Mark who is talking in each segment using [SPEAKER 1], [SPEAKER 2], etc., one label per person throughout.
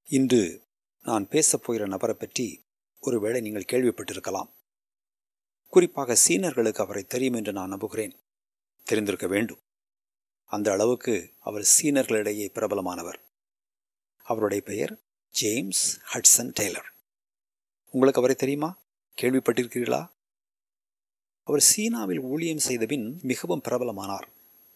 [SPEAKER 1] இன்று நான் பேசப் போகிற நபரை பற்றி ஒருவேளை நீங்கள் கேள்விப்பட்டிருக்கலாம் குறிப்பாக சீனர்களுக்கு அவரை தெரியும் என்று நான் நம்புகிறேன் தெரிந்திருக்க வேண்டும் அந்த அளவுக்கு அவர் சீனர்களிடையே பிரபலமானவர் அவருடைய பெயர் ஜேம்ஸ் ஹட்சன் டெய்லர் உங்களுக்கு அவரை தெரியுமா கேள்விப்பட்டிருக்கிறீர்களா அவர் சீனாவில் ஊழியம் செய்தபின் மிகவும் பிரபலமானார்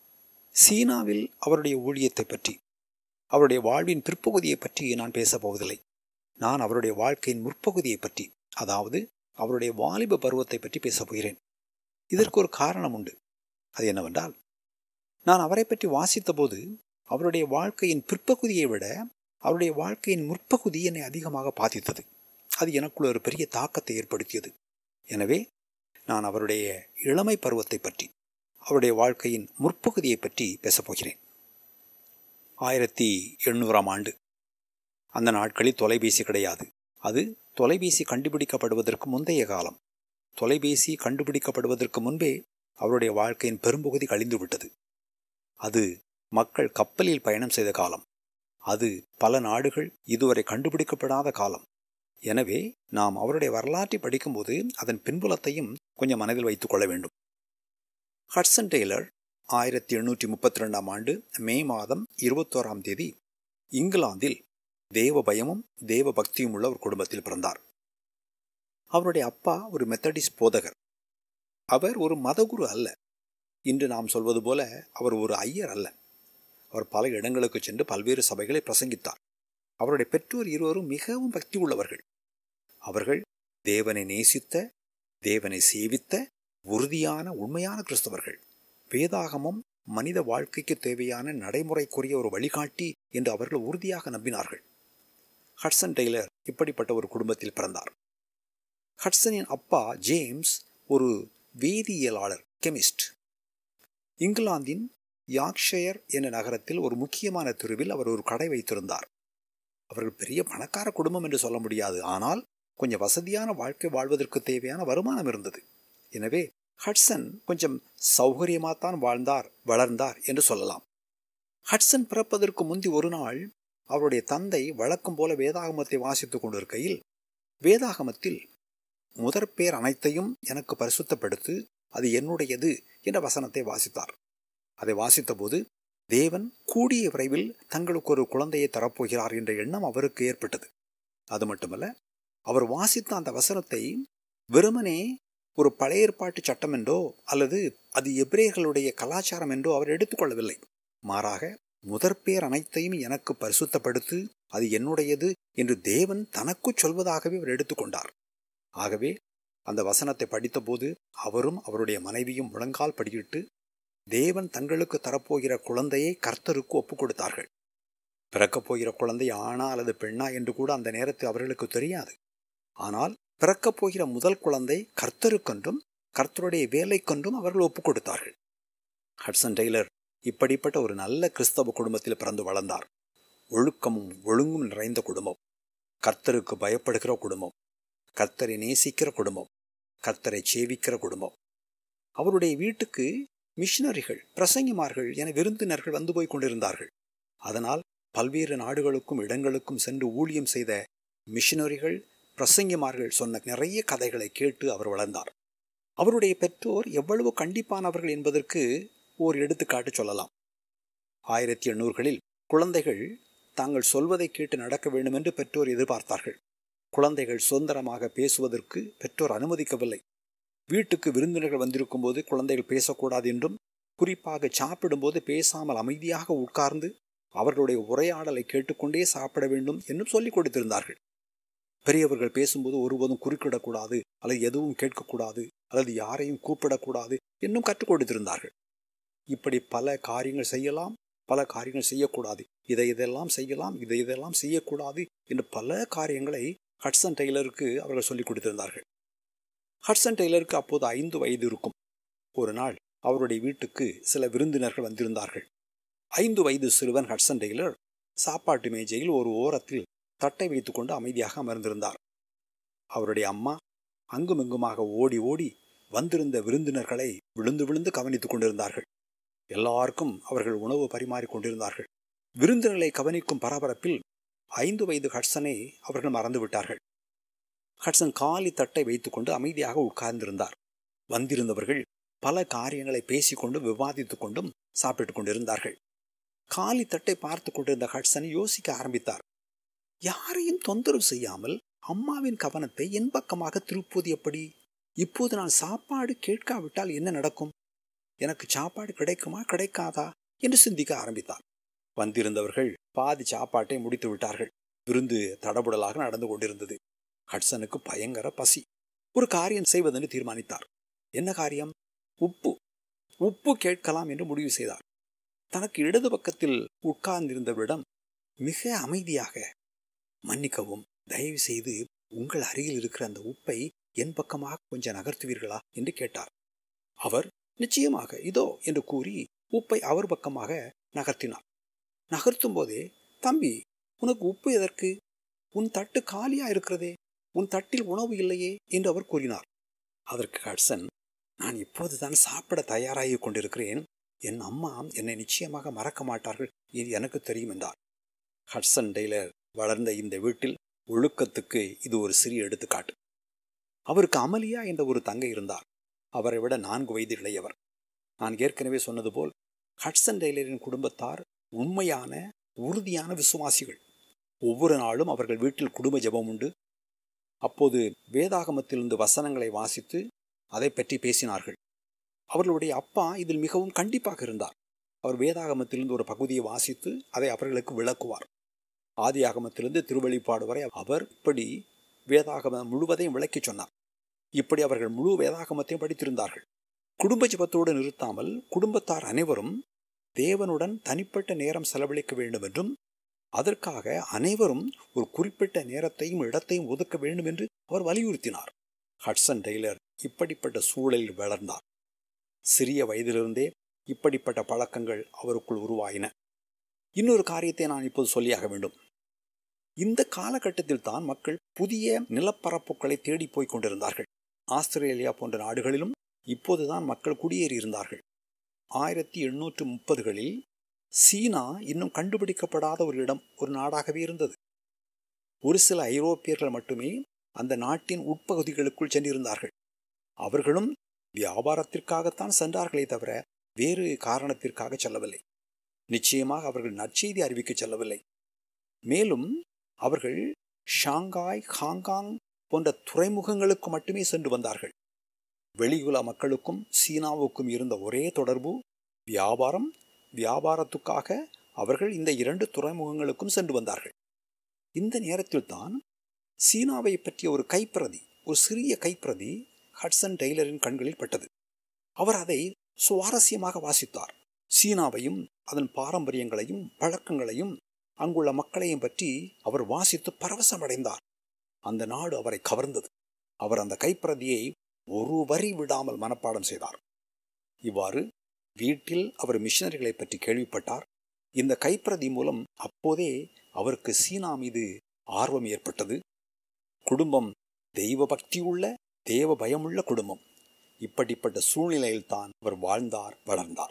[SPEAKER 1] சீனாவில் அவருடைய ஊழியத்தை பற்றி அவருடைய வாழ்வின் பிற்பகுதியை பற்றி நான் பேசப் போவதில்லை நான் அவருடைய வாழ்க்கையின் முற்பகுதியை பற்றி அதாவது அவருடைய வாலிப பருவத்தை பற்றி பேசப் போகிறேன் இதற்கு ஒரு காரணம் உண்டு அது என்னவென்றால் நான் அவரை பற்றி வாசித்தபோது அவருடைய வாழ்க்கையின் பிற்பகுதியை விட அவருடைய வாழ்க்கையின் முற்பகுதி என்னை அதிகமாக பாதித்தது அது எனக்குள்ள ஒரு பெரிய தாக்கத்தை ஏற்படுத்தியது எனவே நான் அவருடைய இளமை பருவத்தை பற்றி அவருடைய வாழ்க்கையின் முற்பகுதியை பற்றி பேசப்போகிறேன் ஆயிரத்தி எண்ணூறாம் ஆண்டு அந்த நாட்களில் தொலைபேசி கிடையாது அது தொலைபேசி கண்டுபிடிக்கப்படுவதற்கு முந்தைய காலம் தொலைபேசி கண்டுபிடிக்கப்படுவதற்கு முன்பே அவருடைய வாழ்க்கையின் பெரும்பகுதி கழிந்து விட்டது அது மக்கள் கப்பலில் பயணம் செய்த காலம் அது பல நாடுகள் இதுவரை கண்டுபிடிக்கப்படாத காலம் எனவே நாம் அவருடைய வரலாற்றை படிக்கும்போது அதன் பின்புலத்தையும் கொஞ்சம் மனதில் வைத்துக் கொள்ள வேண்டும் ஹட்சன் டெய்லர் ஆயிரத்தி எண்ணூற்றி முப்பத்தி ரெண்டாம் ஆண்டு மே மாதம் இருபத்தோராம் தேதி இங்கிலாந்தில் தேவ பயமும் தேவ பக்தியும் உள்ள ஒரு குடும்பத்தில் பிறந்தார் அவருடைய அப்பா ஒரு மெத்தடிஸ்ட் போதகர் அவர் ஒரு மதகுரு அல்ல இன்று நாம் சொல்வது போல அவர் ஒரு ஐயர் அல்ல அவர் பல இடங்களுக்கு சென்று பல்வேறு சபைகளை பிரசங்கித்தார் அவருடைய பெற்றோர் இருவரும் மிகவும் பக்தி உள்ளவர்கள் அவர்கள் தேவனை நேசித்த தேவனை சேவித்த உறுதியான உண்மையான கிறிஸ்தவர்கள் வேதாகமம் மனித வாழ்க்கைக்கு தேவையான நடைமுறைக்குரிய ஒரு வழிகாட்டி என்று அவர்கள் உறுதியாக நம்பினார்கள் ஹட்சன் டெய்லர் இப்படிப்பட்ட ஒரு குடும்பத்தில் பிறந்தார் ஹட்சனின் அப்பா ஜேம்ஸ் ஒரு வேதியியலாளர் கெமிஸ்ட் இங்கிலாந்தின் யாக்ஷயர் என்ற நகரத்தில் ஒரு முக்கியமான தெருவில் அவர் ஒரு கடை வைத்திருந்தார் அவர்கள் பெரிய பணக்கார குடும்பம் என்று சொல்ல முடியாது ஆனால் கொஞ்சம் வசதியான வாழ்க்கை வாழ்வதற்கு தேவையான வருமானம் இருந்தது எனவே ஹட்சன் கொஞ்சம் சௌகரியமாகத்தான் வாழ்ந்தார் வளர்ந்தார் என்று சொல்லலாம் ஹட்சன் பிறப்பதற்கு முந்தி ஒரு நாள் அவருடைய தந்தை வழக்கம் போல வேதாகமத்தை வாசித்துக் கொண்டிருக்கையில் வேதாகமத்தில் முதற் பேர் அனைத்தையும் எனக்கு பரிசுத்தப்படுத்து அது என்னுடையது என்ற வசனத்தை வாசித்தார் அதை வாசித்தபோது தேவன் கூடிய விரைவில் தங்களுக்கு ஒரு குழந்தையை தரப்போகிறார் என்ற எண்ணம் அவருக்கு ஏற்பட்டது அது மட்டுமல்ல அவர் வாசித்த அந்த வசனத்தை வெறுமனே ஒரு பழைய ஏற்பாட்டு சட்டம் என்றோ அல்லது அது எபிரேயர்களுடைய கலாச்சாரம் என்றோ அவர் எடுத்துக்கொள்ளவில்லை மாறாக முதற்பேர் அனைத்தையும் எனக்கு பரிசுத்தப்படுத்து அது என்னுடையது என்று தேவன் தனக்கு சொல்வதாகவே அவர் எடுத்துக்கொண்டார் ஆகவே அந்த வசனத்தை படித்தபோது அவரும் அவருடைய மனைவியும் முழங்கால் படியிட்டு தேவன் தங்களுக்கு தரப்போகிற குழந்தையை கர்த்தருக்கு ஒப்புக் கொடுத்தார்கள் பிறக்கப் போகிற குழந்தை ஆணா அல்லது பெண்ணா என்று கூட அந்த நேரத்தில் அவர்களுக்கு தெரியாது ஆனால் பிறக்கப் போகிற முதல் குழந்தை கர்த்தருக்கென்றும் கர்த்தருடைய வேலைக்கென்றும் அவர்கள் ஒப்புக் கொடுத்தார்கள் ஹட்சன் டெய்லர் இப்படிப்பட்ட ஒரு நல்ல கிறிஸ்தவ குடும்பத்தில் பிறந்து வளர்ந்தார் ஒழுக்கமும் ஒழுங்கும் நிறைந்த குடும்பம் கர்த்தருக்கு பயப்படுகிற குடும்பம் கர்த்தரை நேசிக்கிற குடும்பம் கர்த்தரை சேவிக்கிற குடும்பம் அவருடைய வீட்டுக்கு மிஷினரிகள் பிரசங்கிமார்கள் என விருந்தினர்கள் வந்து போய் கொண்டிருந்தார்கள் அதனால் பல்வேறு நாடுகளுக்கும் இடங்களுக்கும் சென்று ஊழியம் செய்த மிஷினரிகள் பிரசங்கிமார்கள் சொன்ன நிறைய கதைகளை கேட்டு அவர் வளர்ந்தார் அவருடைய பெற்றோர் எவ்வளவு கண்டிப்பானவர்கள் என்பதற்கு ஓர் எடுத்துக்காட்டு சொல்லலாம் ஆயிரத்தி எண்ணூறுகளில் குழந்தைகள் தாங்கள் சொல்வதை கேட்டு நடக்க வேண்டும் என்று பெற்றோர் எதிர்பார்த்தார்கள் குழந்தைகள் சுதந்திரமாக பேசுவதற்கு பெற்றோர் அனுமதிக்கவில்லை வீட்டுக்கு விருந்தினர்கள் வந்திருக்கும் போது குழந்தைகள் பேசக்கூடாது என்றும் குறிப்பாக சாப்பிடும்போது பேசாமல் அமைதியாக உட்கார்ந்து அவர்களுடைய உரையாடலை கேட்டுக்கொண்டே சாப்பிட வேண்டும் என்றும் சொல்லிக் கொடுத்திருந்தார்கள் பெரியவர்கள் பேசும்போது ஒருபோதும் குறுக்கிடக்கூடாது அல்லது எதுவும் கேட்கக்கூடாது அல்லது யாரையும் கூப்பிடக்கூடாது என்னும் கற்றுக் கொடுத்திருந்தார்கள் இப்படி பல காரியங்கள் செய்யலாம் பல காரியங்கள் செய்யக்கூடாது இதை இதெல்லாம் செய்யலாம் இதை இதெல்லாம் செய்யக்கூடாது என்று பல காரியங்களை ஹட்சன் டெய்லருக்கு அவர்கள் சொல்லிக் கொடுத்திருந்தார்கள் ஹட்சன் டெய்லருக்கு அப்போது ஐந்து வயது இருக்கும் ஒரு நாள் அவருடைய வீட்டுக்கு சில விருந்தினர்கள் வந்திருந்தார்கள் ஐந்து வயது சிறுவன் ஹட்சன் டெய்லர் சாப்பாட்டு மேஜையில் ஒரு ஓரத்தில் தட்டை வைத்துக்கொண்டு அமைதியாக அமர்ந்திருந்தார் அவருடைய அம்மா அங்குமிங்குமாக ஓடி ஓடி வந்திருந்த விருந்தினர்களை விழுந்து விழுந்து கவனித்துக் கொண்டிருந்தார்கள் எல்லாருக்கும் அவர்கள் உணவு பரிமாறிக் கொண்டிருந்தார்கள் விருந்தினர்களை கவனிக்கும் பரபரப்பில் ஐந்து வயது ஹட்சனை அவர்கள் மறந்து விட்டார்கள் ஹட்சன் காலி தட்டை வைத்துக்கொண்டு அமைதியாக உட்கார்ந்திருந்தார் வந்திருந்தவர்கள் பல காரியங்களை பேசிக்கொண்டும் விவாதித்துக் கொண்டும் சாப்பிட்டுக் கொண்டிருந்தார்கள் காலி தட்டை பார்த்து கொண்டிருந்த ஹட்சன் யோசிக்க ஆரம்பித்தார் யாரையும் தொந்தரவு செய்யாமல் அம்மாவின் கவனத்தை என் பக்கமாக திருப்புவது எப்படி இப்போது நான் சாப்பாடு கேட்காவிட்டால் என்ன நடக்கும் எனக்கு சாப்பாடு கிடைக்குமா கிடைக்காதா என்று சிந்திக்க ஆரம்பித்தார் வந்திருந்தவர்கள் பாதி சாப்பாட்டை முடித்து விட்டார்கள் விருந்து தடபுடலாக நடந்து கொண்டிருந்தது ஹட்சனுக்கு பயங்கர பசி ஒரு காரியம் செய்வதென்று தீர்மானித்தார் என்ன காரியம் உப்பு உப்பு கேட்கலாம் என்று முடிவு செய்தார் தனக்கு இடது பக்கத்தில் உட்கார்ந்திருந்தவரிடம் மிக அமைதியாக மன்னிக்கவும் தயவு செய்து உங்கள் அருகில் இருக்கிற அந்த உப்பை என் பக்கமாக கொஞ்சம் நகர்த்துவீர்களா என்று கேட்டார் அவர் நிச்சயமாக இதோ என்று கூறி உப்பை அவர் பக்கமாக நகர்த்தினார் நகர்த்தும் போதே தம்பி உனக்கு உப்பு எதற்கு உன் தட்டு காலியா இருக்கிறதே உன் தட்டில் உணவு இல்லையே என்று அவர் கூறினார் அதற்கு ஹட்சன் நான் இப்போதுதான் சாப்பிட தயாராகி கொண்டிருக்கிறேன் என் அம்மா என்னை நிச்சயமாக மறக்க மாட்டார்கள் இது எனக்கு தெரியும் என்றார் ஹட்சன் டெய்லர் வளர்ந்த இந்த வீட்டில் ஒழுக்கத்துக்கு இது ஒரு சிறிய எடுத்துக்காட்டு அவருக்கு அமலியா என்ற ஒரு தங்கை இருந்தார் அவரை விட நான்கு வயது இளையவர் நான் ஏற்கனவே சொன்னது போல் ஹட்சன் டெய்லரின் குடும்பத்தார் உண்மையான உறுதியான விசுவாசிகள் ஒவ்வொரு நாளும் அவர்கள் வீட்டில் குடும்ப ஜெபம் உண்டு அப்போது வேதாகமத்திலிருந்து வசனங்களை வாசித்து அதை பற்றி பேசினார்கள் அவர்களுடைய அப்பா இதில் மிகவும் கண்டிப்பாக இருந்தார் அவர் வேதாகமத்திலிருந்து ஒரு பகுதியை வாசித்து அதை அவர்களுக்கு விளக்குவார் ஆதியாகமத்திலிருந்து திருவெளிப்பாடு வரை அவர் இப்படி வேதாகமம் முழுவதையும் விளக்கிச் சொன்னார் இப்படி அவர்கள் முழு வேதாகமத்தையும் படித்திருந்தார்கள் குடும்ப ஜபத்தோடு நிறுத்தாமல் குடும்பத்தார் அனைவரும் தேவனுடன் தனிப்பட்ட நேரம் செலவழிக்க வேண்டும் என்றும் அதற்காக அனைவரும் ஒரு குறிப்பிட்ட நேரத்தையும் இடத்தையும் ஒதுக்க வேண்டும் என்று அவர் வலியுறுத்தினார் ஹட்சன் டெய்லர் இப்படிப்பட்ட சூழலில் வளர்ந்தார் சிறிய வயதிலிருந்தே இப்படிப்பட்ட பழக்கங்கள் அவருக்குள் உருவாயின இன்னொரு காரியத்தை நான் இப்போது சொல்லியாக வேண்டும் இந்த காலகட்டத்தில் தான் மக்கள் புதிய நிலப்பரப்புகளை தேடி போய் கொண்டிருந்தார்கள் ஆஸ்திரேலியா போன்ற நாடுகளிலும் இப்போதுதான் மக்கள் குடியேறியிருந்தார்கள் ஆயிரத்தி எண்ணூற்று முப்பதுகளில் சீனா இன்னும் கண்டுபிடிக்கப்படாத ஒரு இடம் ஒரு நாடாகவே இருந்தது ஒரு சில ஐரோப்பியர்கள் மட்டுமே அந்த நாட்டின் உட்பகுதிகளுக்குள் சென்றிருந்தார்கள் அவர்களும் வியாபாரத்திற்காகத்தான் சென்றார்களே தவிர வேறு காரணத்திற்காக செல்லவில்லை நிச்சயமாக அவர்கள் நற்செய்தி அறிவிக்க செல்லவில்லை மேலும் அவர்கள் ஷாங்காய் ஹாங்காங் போன்ற துறைமுகங்களுக்கு மட்டுமே சென்று வந்தார்கள் வெளியுலக மக்களுக்கும் சீனாவுக்கும் இருந்த ஒரே தொடர்பு வியாபாரம் வியாபாரத்துக்காக அவர்கள் இந்த இரண்டு துறைமுகங்களுக்கும் சென்று வந்தார்கள் இந்த நேரத்தில் தான் சீனாவை பற்றிய ஒரு கைப்பிரதி ஒரு சிறிய கைப்பிரதி ஹட்சன் டெய்லரின் கண்களில் பட்டது அவர் அதை சுவாரஸ்யமாக வாசித்தார் சீனாவையும் அதன் பாரம்பரியங்களையும் பழக்கங்களையும் அங்குள்ள மக்களையும் பற்றி அவர் வாசித்து பரவசமடைந்தார் அந்த நாடு அவரை கவர்ந்தது அவர் அந்த கைப்பிரதியை ஒரு வரி விடாமல் மனப்பாடம் செய்தார் இவ்வாறு வீட்டில் அவர் மிஷனரிகளை பற்றி கேள்விப்பட்டார் இந்த கைப்பிரதி மூலம் அப்போதே அவருக்கு சீனா மீது ஆர்வம் ஏற்பட்டது குடும்பம் தெய்வ பக்தியுள்ள தேவ பயமுள்ள குடும்பம் இப்படிப்பட்ட சூழ்நிலையில் தான் அவர் வாழ்ந்தார் வளர்ந்தார்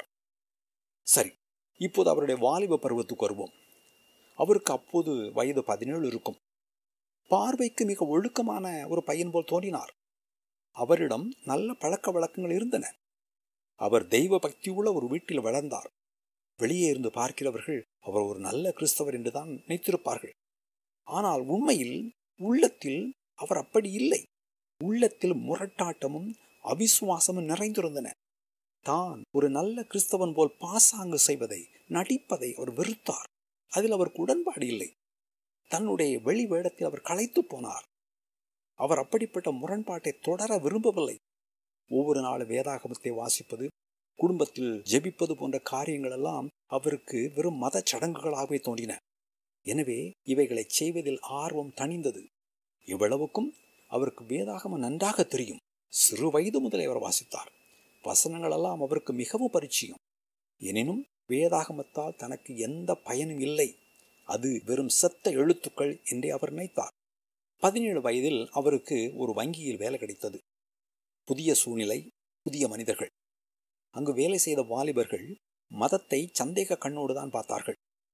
[SPEAKER 1] சரி இப்போது அவருடைய வாலிப பருவத்துக்கு வருவோம் அவருக்கு அப்போது வயது பதினேழு இருக்கும் பார்வைக்கு மிக ஒழுக்கமான ஒரு பையன் போல் தோன்றினார் அவரிடம் நல்ல பழக்க வழக்கங்கள் இருந்தன அவர் தெய்வ பக்தியுள்ள ஒரு வீட்டில் வளர்ந்தார் வெளியே இருந்து பார்க்கிறவர்கள் அவர் ஒரு நல்ல கிறிஸ்தவர் என்றுதான் நினைத்திருப்பார்கள் ஆனால் உண்மையில் உள்ளத்தில் அவர் அப்படி இல்லை உள்ளத்தில் முரட்டாட்டமும் அவிசுவாசமும் நிறைந்திருந்தன தான் ஒரு நல்ல கிறிஸ்தவன் போல் பாசாங்கு செய்வதை நடிப்பதை அவர் வெறுத்தார் அதில் அவருக்கு உடன்பாடு இல்லை தன்னுடைய வெளி வேடத்தில் அவர் களைத்து போனார் அவர் அப்படிப்பட்ட முரண்பாட்டை தொடர விரும்பவில்லை ஒவ்வொரு நாள் வேதாகமத்தை வாசிப்பது குடும்பத்தில் ஜெபிப்பது போன்ற காரியங்கள் எல்லாம் அவருக்கு வெறும் மத சடங்குகளாகவே தோன்றின எனவே இவைகளை செய்வதில் ஆர்வம் தணிந்தது இவ்வளவுக்கும் அவருக்கு வேதாகமம் நன்றாக தெரியும் சிறு வயது முதலே அவர் வாசித்தார் வசனங்கள் எல்லாம் அவருக்கு மிகவும் பரிச்சயம் எனினும் வேதாகமத்தால் தனக்கு எந்த பயனும் இல்லை அது வெறும் செத்த எழுத்துக்கள் என்றே அவர் நினைத்தார் பதினேழு வயதில் அவருக்கு ஒரு வங்கியில் வேலை கிடைத்தது புதிய சூழ்நிலை புதிய மனிதர்கள் அங்கு வேலை செய்த வாலிபர்கள் மதத்தை சந்தேக கண்ணோடு தான் பார்த்தார்கள்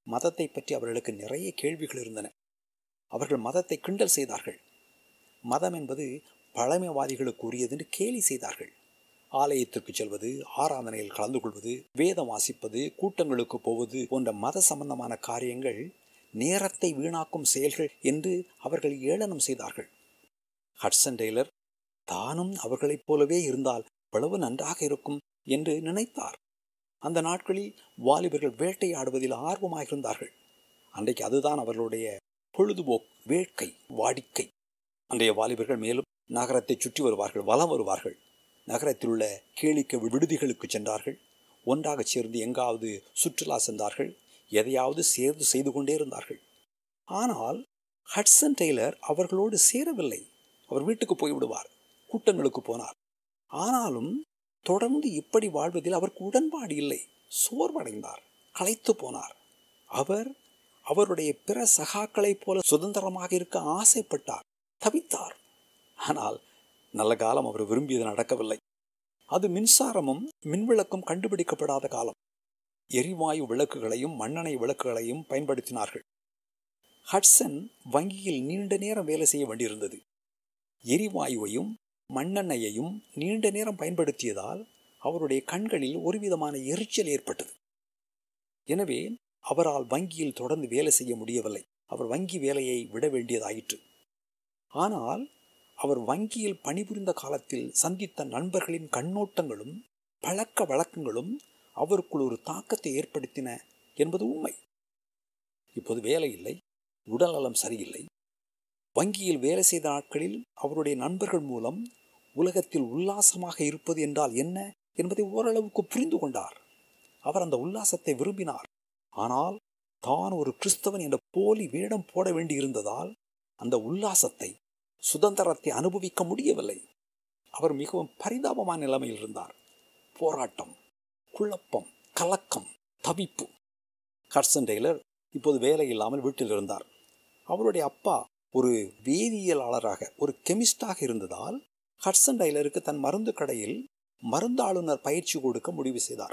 [SPEAKER 1] மதத்தை பற்றி அவர்களுக்கு நிறைய கேள்விகள் இருந்தன அவர்கள் மதத்தை கிண்டல் செய்தார்கள் மதம் என்பது பழமைவாதிகளுக்கு உரியது என்று கேலி செய்தார்கள் ஆலயத்திற்கு செல்வது ஆராதனையில் கலந்து கொள்வது வேதம் வாசிப்பது கூட்டங்களுக்கு போவது போன்ற மத சம்பந்தமான காரியங்கள் நேரத்தை வீணாக்கும் செயல்கள் என்று அவர்கள் ஏளனம் செய்தார்கள் ஹட்சன் டெய்லர் தானும் அவர்களைப் போலவே இருந்தால் எவ்வளவு நன்றாக இருக்கும் என்று நினைத்தார் அந்த நாட்களில் வாலிபர்கள் வேட்டையாடுவதில் ஆர்வமாக இருந்தார்கள் அன்றைக்கு அதுதான் அவர்களுடைய பொழுதுபோக்கு வேட்கை வாடிக்கை அன்றைய வாலிபர்கள் மேலும் நகரத்தை சுற்றி வருவார்கள் வலம் வருவார்கள் நகரத்தில் உள்ள கேளிக்கை விடுதிகளுக்கு சென்றார்கள் ஒன்றாக சேர்ந்து எங்காவது சுற்றுலா சென்றார்கள் எதையாவது சேர்ந்து செய்து கொண்டே இருந்தார்கள் ஆனால் ஹட்சன் டெய்லர் அவர்களோடு சேரவில்லை அவர் வீட்டுக்கு போய்விடுவார் கூட்டங்களுக்கு போனார் ஆனாலும் தொடர்ந்து இப்படி வாழ்வதில் அவருக்கு உடன்பாடு இல்லை சோர்வடைந்தார் களைத்து போனார் அவர் அவருடைய பிற சகாக்களைப் போல சுதந்திரமாக இருக்க ஆசைப்பட்டார் தவித்தார் ஆனால் நல்ல காலம் அவர் விரும்பியது நடக்கவில்லை அது மின்சாரமும் மின்விளக்கும் கண்டுபிடிக்கப்படாத காலம் எரிவாயு விளக்குகளையும் மண்ணெண்ணெய் விளக்குகளையும் பயன்படுத்தினார்கள் ஹட்சன் வங்கியில் நீண்ட நேரம் வேலை செய்ய வேண்டியிருந்தது எரிவாயுவையும் மண்ணெண்ணெயையும் நீண்ட நேரம் பயன்படுத்தியதால் அவருடைய கண்களில் ஒரு விதமான எரிச்சல் ஏற்பட்டது எனவே அவரால் வங்கியில் தொடர்ந்து வேலை செய்ய முடியவில்லை அவர் வங்கி வேலையை விட வேண்டியதாயிற்று ஆனால் அவர் வங்கியில் பணிபுரிந்த காலத்தில் சந்தித்த நண்பர்களின் கண்ணோட்டங்களும் பழக்க வழக்கங்களும் அவருக்குள் ஒரு தாக்கத்தை ஏற்படுத்தின என்பது உண்மை இப்போது வேலை இல்லை உடல்நலம் சரியில்லை வங்கியில் வேலை செய்த நாட்களில் அவருடைய நண்பர்கள் மூலம் உலகத்தில் உல்லாசமாக இருப்பது என்றால் என்ன என்பதை ஓரளவுக்கு புரிந்து கொண்டார் அவர் அந்த உல்லாசத்தை விரும்பினார் ஆனால் தான் ஒரு கிறிஸ்தவன் என்ற போலி வேடம் போட வேண்டியிருந்ததால் அந்த உல்லாசத்தை சுதந்திரத்தை அனுபவிக்க முடியவில்லை அவர் மிகவும் பரிதாபமான நிலைமையில் இருந்தார் போராட்டம் குழப்பம் கலக்கம் தவிப்பு ஹர்சன் டெய்லர் இப்போது வேலை இல்லாமல் வீட்டில் இருந்தார் அவருடைய அப்பா ஒரு வேதியியலாளராக ஒரு கெமிஸ்டாக இருந்ததால் ஹட்சன் டைலருக்கு தன் மருந்து கடையில் மருந்தாளுநர் பயிற்சி கொடுக்க முடிவு செய்தார்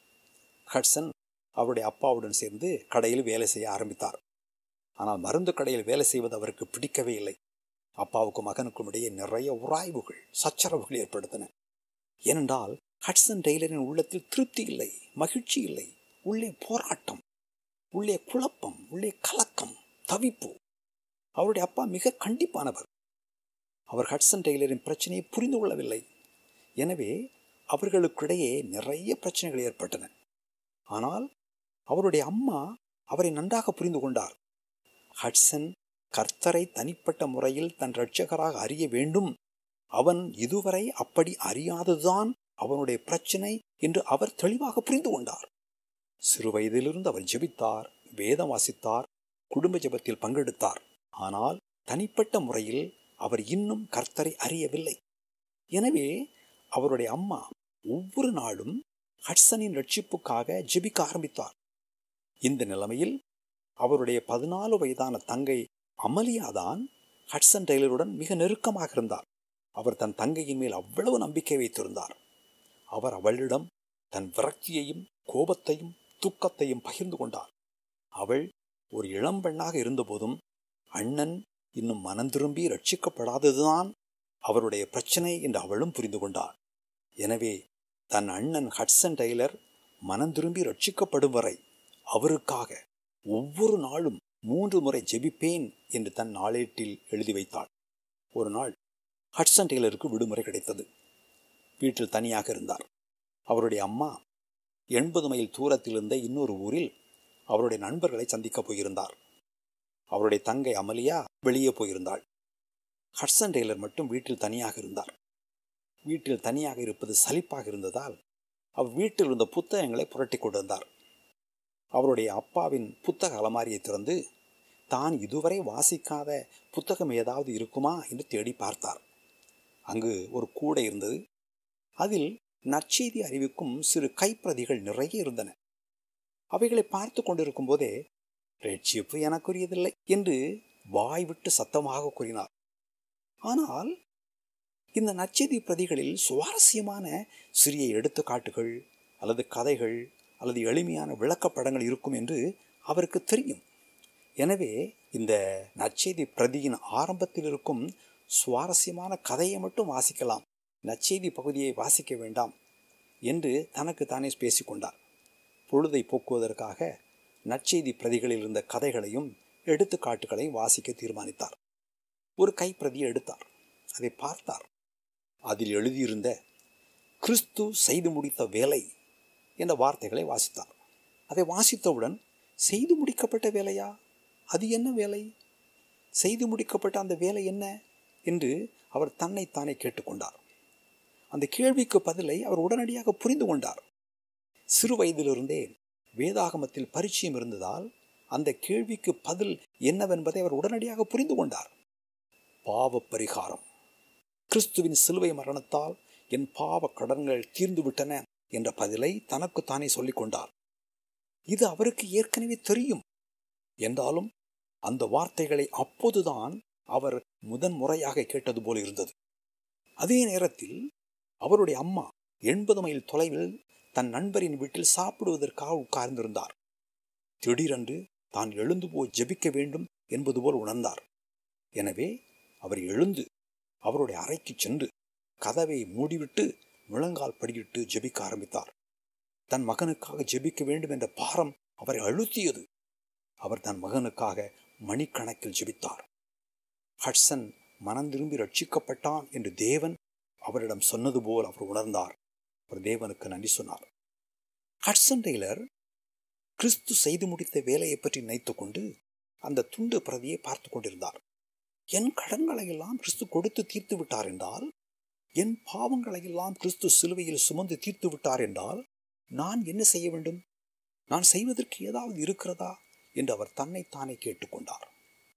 [SPEAKER 1] ஹட்சன் அவருடைய அப்பாவுடன் சேர்ந்து கடையில் வேலை செய்ய ஆரம்பித்தார் ஆனால் மருந்து கடையில் வேலை செய்வது அவருக்கு பிடிக்கவே இல்லை அப்பாவுக்கும் மகனுக்கும் இடையே நிறைய உராய்வுகள் சச்சரவுகள் ஏற்படுத்தின ஏனென்றால் ஹட்சன் டெய்லரின் உள்ளத்தில் திருப்தி இல்லை மகிழ்ச்சி இல்லை உள்ளே போராட்டம் உள்ளே குழப்பம் உள்ளே கலக்கம் தவிப்பு அவருடைய அப்பா மிக கண்டிப்பானவர் அவர் ஹட்சன் டெய்லரின் பிரச்சனையை புரிந்து கொள்ளவில்லை எனவே அவர்களுக்கிடையே நிறைய பிரச்சனைகள் ஏற்பட்டன ஆனால் அவருடைய அம்மா அவரை நன்றாக புரிந்து கொண்டார் ஹட்சன் கர்த்தரை தனிப்பட்ட முறையில் தன் இரட்சகராக அறிய வேண்டும் அவன் இதுவரை அப்படி அறியாததுதான் அவனுடைய பிரச்சனை என்று அவர் தெளிவாக புரிந்து கொண்டார் சிறு வயதிலிருந்து அவர் ஜெபித்தார் வேதம் வாசித்தார் குடும்ப ஜெபத்தில் பங்கெடுத்தார் ஆனால் தனிப்பட்ட முறையில் அவர் இன்னும் கர்த்தரை அறியவில்லை எனவே அவருடைய அம்மா ஒவ்வொரு நாளும் ஹட்சனின் ரட்சிப்புக்காக ஜெபிக்க ஆரம்பித்தார் இந்த நிலைமையில் அவருடைய பதினாலு வயதான தங்கை அமலியாதான் ஹட்சன் டெய்லருடன் மிக நெருக்கமாக இருந்தார் அவர் தன் தங்கையின் மேல் அவ்வளவு நம்பிக்கை வைத்திருந்தார் அவர் அவளிடம் தன் விரக்தியையும் கோபத்தையும் துக்கத்தையும் பகிர்ந்து கொண்டார் அவள் ஒரு இளம்பெண்ணாக இருந்தபோதும் அண்ணன் இன்னும் மனம் திரும்பி ரட்சிக்கப்படாததுதான் அவருடைய பிரச்சனை என்று அவளும் புரிந்து கொண்டார் எனவே தன் அண்ணன் ஹட்சன் டெய்லர் மனம் திரும்பி ரட்சிக்கப்படும் வரை அவருக்காக ஒவ்வொரு நாளும் மூன்று முறை ஜெபிப்பேன் என்று தன் நாளேட்டில் எழுதி வைத்தாள் ஒரு நாள் ஹட்சன் டெய்லருக்கு விடுமுறை கிடைத்தது வீட்டில் தனியாக இருந்தார் அவருடைய அம்மா எண்பது மைல் தூரத்தில் இருந்த இன்னொரு ஊரில் அவருடைய நண்பர்களை சந்திக்கப் போயிருந்தார் அவருடைய தங்கை அமலியா வெளியே போயிருந்தாள் ஹட்சன் டெய்லர் மட்டும் வீட்டில் தனியாக இருந்தார் வீட்டில் தனியாக இருப்பது சலிப்பாக இருந்ததால் அவர் வீட்டில் இருந்த புத்தகங்களை புரட்டி கொண்டிருந்தார் அவருடைய அப்பாவின் புத்தக அலமாரியை திறந்து தான் இதுவரை வாசிக்காத புத்தகம் ஏதாவது இருக்குமா என்று தேடி பார்த்தார் அங்கு ஒரு கூடை இருந்தது அதில் நற்செய்தி அறிவிக்கும் சிறு கைப்பிரதிகள் நிறைய இருந்தன அவைகளை பார்த்து கொண்டிருக்கும் போதே ரட்சிப்பு எனக்குரியதில்லை என்று வாய் விட்டு சத்தமாக கூறினார் ஆனால் இந்த நற்செய்தி பிரதிகளில் சுவாரஸ்யமான சிறிய எடுத்துக்காட்டுகள் அல்லது கதைகள் அல்லது எளிமையான விளக்கப்படங்கள் இருக்கும் என்று அவருக்கு தெரியும் எனவே இந்த நற்செய்தி பிரதியின் ஆரம்பத்தில் இருக்கும் சுவாரஸ்யமான கதையை மட்டும் வாசிக்கலாம் நற்செய்தி பகுதியை வாசிக்க வேண்டாம் என்று தனக்கு தானே பேசிக்கொண்டார் பொழுதை போக்குவதற்காக நற்செய்தி பிரதிகளில் இருந்த கதைகளையும் எடுத்துக்காட்டுகளையும் வாசிக்க தீர்மானித்தார் ஒரு கைப்பிரதியை எடுத்தார் அதை பார்த்தார் அதில் எழுதியிருந்த கிறிஸ்து செய்து முடித்த வேலை என்ற வார்த்தைகளை வாசித்தார் அதை வாசித்தவுடன் செய்து முடிக்கப்பட்ட வேலையா அது என்ன வேலை செய்து முடிக்கப்பட்ட அந்த வேலை என்ன என்று அவர் தன்னைத்தானே கேட்டுக்கொண்டார் அந்த கேள்விக்கு பதிலை அவர் உடனடியாக புரிந்து கொண்டார் சிறு வயதிலிருந்தே வேதாகமத்தில் பரிச்சயம் இருந்ததால் அந்த கேள்விக்கு பதில் என்னவென்பதை அவர் உடனடியாக புரிந்து கொண்டார் பாவ பரிகாரம் கிறிஸ்துவின் சிலுவை மரணத்தால் என் பாவ கடன்கள் தீர்ந்துவிட்டன என்ற பதிலை தனக்குத்தானே சொல்லிக் கொண்டார் இது அவருக்கு ஏற்கனவே தெரியும் என்றாலும் அந்த வார்த்தைகளை அப்போதுதான் அவர் முதன் முறையாக கேட்டது போல் இருந்தது அதே நேரத்தில் அவருடைய அம்மா எண்பது மைல் தொலைவில் தன் நண்பரின் வீட்டில் சாப்பிடுவதற்காக உட்கார்ந்திருந்தார் திடீரென்று தான் எழுந்து போய் ஜெபிக்க வேண்டும் என்பது போல் உணர்ந்தார் எனவே அவர் எழுந்து அவருடைய அறைக்கு சென்று கதவை மூடிவிட்டு முழங்கால் படியிட்டு ஜெபிக்க ஆரம்பித்தார் தன் மகனுக்காக ஜெபிக்க வேண்டும் என்ற பாரம் அவரை அழுத்தியது அவர் தன் மகனுக்காக மணிக்கணக்கில் ஜெபித்தார் ஹட்சன் மனம் திரும்பி ரட்சிக்கப்பட்டான் என்று தேவன் அவரிடம் சொன்னது போல் அவர் உணர்ந்தார் அவர் தேவனுக்கு நன்றி சொன்னார் ஹட்சன் டெய்லர் கிறிஸ்து செய்து முடித்த வேலையை பற்றி நினைத்துக் கொண்டு அந்த துண்டு பிரதியை பார்த்து கொண்டிருந்தார் என் கடன்களை எல்லாம் கிறிஸ்து கொடுத்து தீர்த்து விட்டார் என்றால் என் பாவங்களை எல்லாம் கிறிஸ்து சிலுவையில் சுமந்து தீர்த்து விட்டார் என்றால் நான் என்ன செய்ய வேண்டும் நான் செய்வதற்கு ஏதாவது இருக்கிறதா என்று அவர் தன்னைத்தானே கேட்டுக்கொண்டார்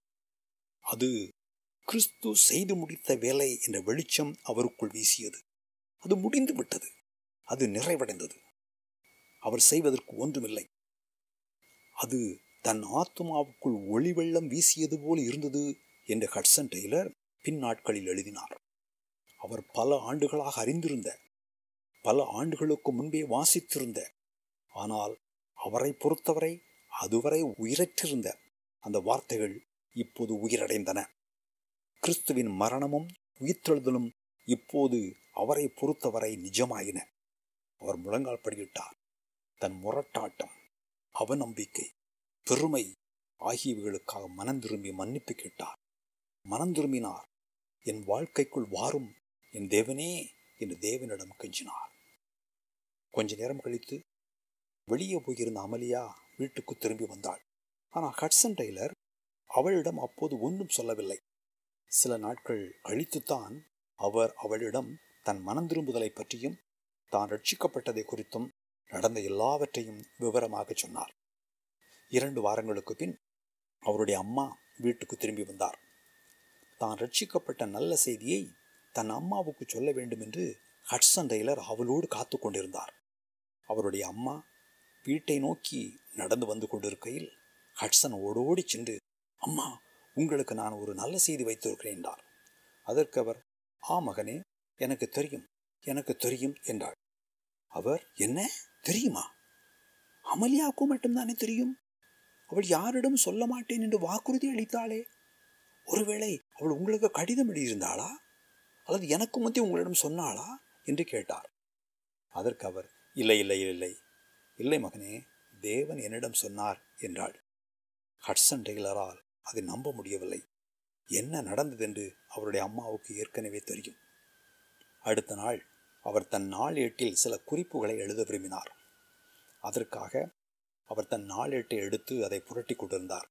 [SPEAKER 1] அது கிறிஸ்து செய்து முடித்த வேலை என்ற வெளிச்சம் அவருக்குள் வீசியது அது முடிந்து விட்டது அது நிறைவடைந்தது அவர் செய்வதற்கு ஒன்றுமில்லை அது தன் ஆத்மாவுக்குள் ஒளி வெள்ளம் வீசியது போல் இருந்தது என்று ஹட்சன் டெய்லர் பின் நாட்களில் எழுதினார் அவர் பல ஆண்டுகளாக அறிந்திருந்த பல ஆண்டுகளுக்கு முன்பே வாசித்திருந்த ஆனால் அவரை பொறுத்தவரை அதுவரை உயிரற்றிருந்த அந்த வார்த்தைகள் இப்போது உயிரடைந்தன கிறிஸ்துவின் மரணமும் உயிர்த்தெழுதலும் இப்போது அவரை பொறுத்தவரை நிஜமாயின அவர் முழங்கால் படியிட்டார் தன் முரட்டாட்டம் அவநம்பிக்கை பெருமை ஆகியவைகளுக்காக மனம் திரும்பி மன்னிப்பு கேட்டார் மனம் திரும்பினார் என் வாழ்க்கைக்குள் வாரும் என் தேவனே என்று தேவனிடம் கெஞ்சினார் கொஞ்ச நேரம் கழித்து வெளியே போயிருந்த அமலியா வீட்டுக்கு திரும்பி வந்தாள் ஆனால் ஹட்சன் டெய்லர் அவளிடம் அப்போது ஒன்றும் சொல்லவில்லை சில நாட்கள் கழித்துத்தான் அவர் அவளிடம் தன் மனம் திரும்புதலை பற்றியும் தான் ரட்சிக்கப்பட்டதை குறித்தும் நடந்த எல்லாவற்றையும் விவரமாக சொன்னார் இரண்டு வாரங்களுக்கு பின் அவருடைய அம்மா வீட்டுக்கு திரும்பி வந்தார் தான் ரட்சிக்கப்பட்ட நல்ல செய்தியை தன் அம்மாவுக்கு சொல்ல வேண்டும் என்று ஹட்சன் டெய்லர் அவளோடு காத்து கொண்டிருந்தார் அவருடைய அம்மா வீட்டை நோக்கி நடந்து வந்து கொண்டிருக்கையில் ஹட்சன் ஓடோடி சென்று அம்மா உங்களுக்கு நான் ஒரு நல்ல செய்தி வைத்திருக்கிறேன் என்றார் அதற்கு அவர் ஆ மகனே எனக்கு தெரியும் எனக்கு தெரியும் என்றாள் அவர் என்ன தெரியுமா அமலியாவுக்கும் மட்டும்தானே தெரியும் அவள் யாரிடம் சொல்ல மாட்டேன் என்று வாக்குறுதி அளித்தாளே ஒருவேளை அவள் உங்களுக்கு கடிதம் எழுதியிருந்தாளா அல்லது எனக்கு முந்தைய உங்களிடம் சொன்னாளா என்று கேட்டார் அதற்கு அவர் இல்லை இல்லை இல்லை இல்லை மகனே தேவன் என்னிடம் சொன்னார் என்றாள் ஹட்சன் டெய்லரால் அதை நம்ப முடியவில்லை என்ன நடந்ததென்று அவருடைய அம்மாவுக்கு ஏற்கனவே தெரியும் அடுத்த நாள் அவர் தன் நாளேட்டில் சில குறிப்புகளை எழுத விரும்பினார் அதற்காக அவர் தன் நாளேட்டை எடுத்து அதை புரட்டி கொண்டிருந்தார்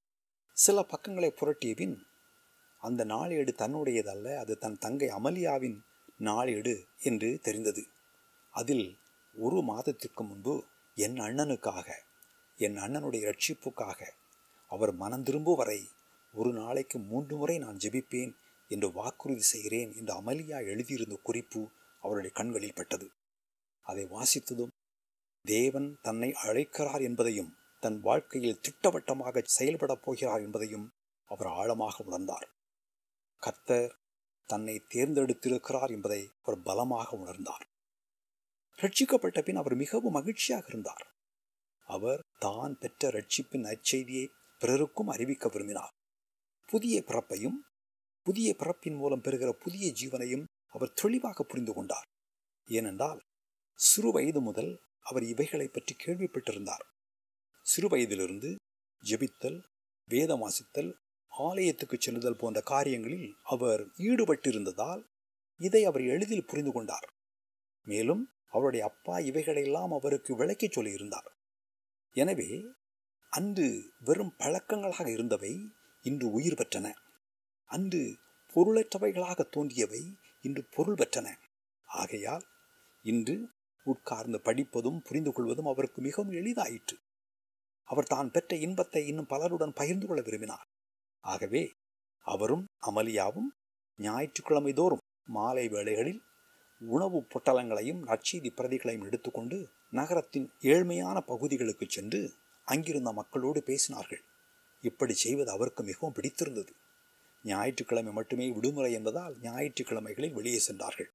[SPEAKER 1] சில பக்கங்களை புரட்டிய பின் அந்த நாளேடு தன்னுடையதல்ல அது தன் தங்கை அமலியாவின் நாளேடு என்று தெரிந்தது அதில் ஒரு மாதத்திற்கு முன்பு என் அண்ணனுக்காக என் அண்ணனுடைய ரட்சிப்புக்காக அவர் மனம் திரும்பும் வரை ஒரு நாளைக்கு மூன்று முறை நான் ஜெபிப்பேன் என்று வாக்குறுதி செய்கிறேன் என்று அமலியா எழுதியிருந்த குறிப்பு அவருடைய கண்களில் பட்டது அதை வாசித்ததும் தேவன் தன்னை அழைக்கிறார் என்பதையும் தன் வாழ்க்கையில் திட்டவட்டமாக செயல்படப் போகிறார் என்பதையும் அவர் ஆழமாக உணர்ந்தார் கர்த்தர் தன்னை தேர்ந்தெடுத்திருக்கிறார் என்பதை அவர் பலமாக உணர்ந்தார் ரட்சிக்கப்பட்ட பின் அவர் மிகவும் மகிழ்ச்சியாக இருந்தார் அவர் தான் பெற்ற ரட்சிப்பின் நற்செய்தியை பிறருக்கும் அறிவிக்க விரும்பினார் புதிய பிறப்பையும் புதிய பிறப்பின் மூலம் பெறுகிற புதிய ஜீவனையும் அவர் தெளிவாக புரிந்து கொண்டார் ஏனென்றால் சிறு வயது முதல் அவர் இவைகளை பற்றி கேள்விப்பட்டிருந்தார் சிறு வயதிலிருந்து ஜெபித்தல் வேதம் வாசித்தல் ஆலயத்துக்கு செல்லுதல் போன்ற காரியங்களில் அவர் ஈடுபட்டிருந்ததால் இதை அவர் எளிதில் புரிந்து கொண்டார் மேலும் அவருடைய அப்பா இவைகளெல்லாம் அவருக்கு விளக்கிச் சொல்லியிருந்தார் எனவே அன்று வெறும் பழக்கங்களாக இருந்தவை இன்று உயிர் பெற்றன அன்று பொருளற்றவைகளாக தோன்றியவை இன்று பொருள் பெற்றன ஆகையால் இன்று உட்கார்ந்து படிப்பதும் புரிந்து கொள்வதும் அவருக்கு மிகவும் எளிதாயிற்று அவர் தான் பெற்ற இன்பத்தை இன்னும் பலருடன் பகிர்ந்து கொள்ள விரும்பினார் ஆகவே அவரும் அமலியாவும் ஞாயிற்றுக்கிழமை தோறும் மாலை வேளைகளில் உணவு பொட்டலங்களையும் நற்செய்தி பிரதிகளையும் எடுத்துக்கொண்டு நகரத்தின் ஏழ்மையான பகுதிகளுக்கு சென்று அங்கிருந்த மக்களோடு பேசினார்கள் இப்படி செய்வது அவருக்கு மிகவும் பிடித்திருந்தது ஞாயிற்றுக்கிழமை மட்டுமே விடுமுறை என்பதால் ஞாயிற்றுக்கிழமைகளில் வெளியே சென்றார்கள்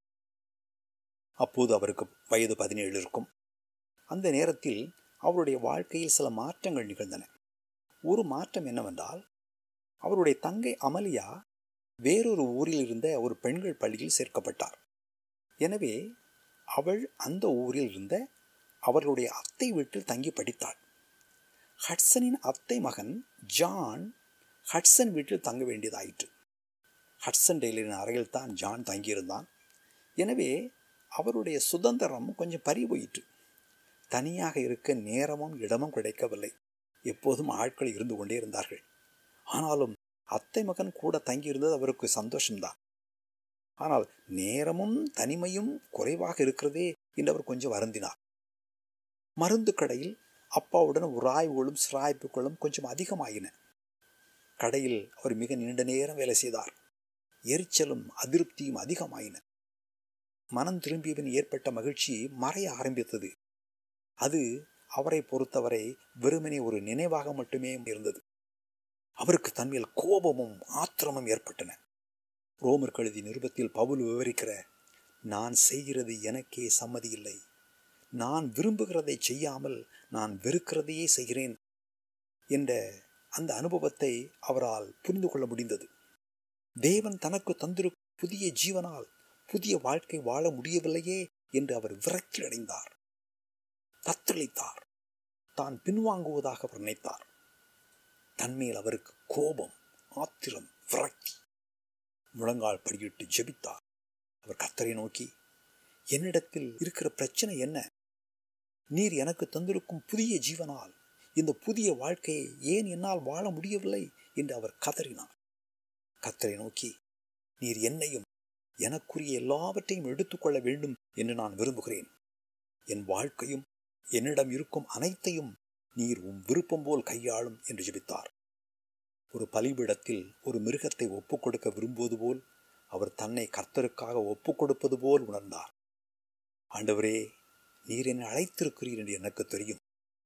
[SPEAKER 1] அப்போது அவருக்கு வயது பதினேழு இருக்கும் அந்த நேரத்தில் அவருடைய வாழ்க்கையில் சில மாற்றங்கள் நிகழ்ந்தன ஒரு மாற்றம் என்னவென்றால் அவருடைய தங்கை அமலியா வேறொரு ஊரில் இருந்த ஒரு பெண்கள் பள்ளியில் சேர்க்கப்பட்டார் எனவே அவள் அந்த ஊரில் இருந்த அவர்களுடைய அத்தை வீட்டில் தங்கி படித்தாள் ஹட்சனின் அத்தை மகன் ஜான் ஹட்சன் வீட்டில் தங்க வேண்டியதாயிற்று ஹட்சன் டெய்லரின் அறையில் தான் ஜான் தங்கியிருந்தான் எனவே அவருடைய சுதந்திரம் கொஞ்சம் பறி போயிற்று தனியாக இருக்க நேரமும் இடமும் கிடைக்கவில்லை எப்போதும் ஆட்கள் இருந்து கொண்டே இருந்தார்கள் ஆனாலும் அத்தை மகன் கூட தங்கியிருந்தது அவருக்கு சந்தோஷம்தான் ஆனால் நேரமும் தனிமையும் குறைவாக இருக்கிறதே என்று அவர் கொஞ்சம் வருந்தினார் மருந்து கடையில் அப்பாவுடன் உராய்வுகளும் சிராய்ப்புகளும் கொஞ்சம் அதிகமாயின கடையில் அவர் மிக நீண்ட நேரம் வேலை செய்தார் எரிச்சலும் அதிருப்தியும் அதிகமாயின மனம் திரும்பியபின் ஏற்பட்ட மகிழ்ச்சி மறைய ஆரம்பித்தது அது அவரை பொறுத்தவரை வெறுமனே ஒரு நினைவாக மட்டுமே இருந்தது அவருக்கு தன்மேல் கோபமும் ஆத்திரமும் ஏற்பட்டன ரோமர் கழுதி நிருபத்தில் பவுல் விவரிக்கிற நான் செய்கிறது எனக்கே சம்மதி இல்லை நான் விரும்புகிறதை செய்யாமல் நான் வெறுக்கிறதையே செய்கிறேன் என்ற அந்த அனுபவத்தை அவரால் புரிந்து கொள்ள முடிந்தது தேவன் தனக்கு தந்திரு புதிய ஜீவனால் புதிய வாழ்க்கை வாழ முடியவில்லையே என்று அவர் விரக்தி அடைந்தார் தத்தளித்தார் தான் பின்வாங்குவதாக அவர் நினைத்தார் தன்மேல் அவருக்கு கோபம் ஆத்திரம் விரக்தி முழங்கால் படியிட்டு ஜெபித்தார் அவர் கத்தரை நோக்கி என்னிடத்தில் இருக்கிற பிரச்சனை என்ன நீர் எனக்கு தந்திருக்கும் புதிய ஜீவனால் இந்த புதிய வாழ்க்கையை ஏன் என்னால் வாழ முடியவில்லை என்று அவர் கதறினார் கத்தரை நோக்கி நீர் என்னையும் எனக்குரிய எல்லாவற்றையும் எடுத்துக்கொள்ள வேண்டும் என்று நான் விரும்புகிறேன் என் வாழ்க்கையும் என்னிடம் இருக்கும் அனைத்தையும் நீர் உம் விருப்பம் போல் கையாளும் என்று ஜெபித்தார் ஒரு பலிபிடத்தில் ஒரு மிருகத்தை ஒப்புக் கொடுக்க விரும்புவது போல் அவர் தன்னை கர்த்தருக்காக ஒப்புக் கொடுப்பது போல் உணர்ந்தார் ஆண்டவரே நீர் என்னை அழைத்திருக்கிறீர் என்று எனக்கு தெரியும்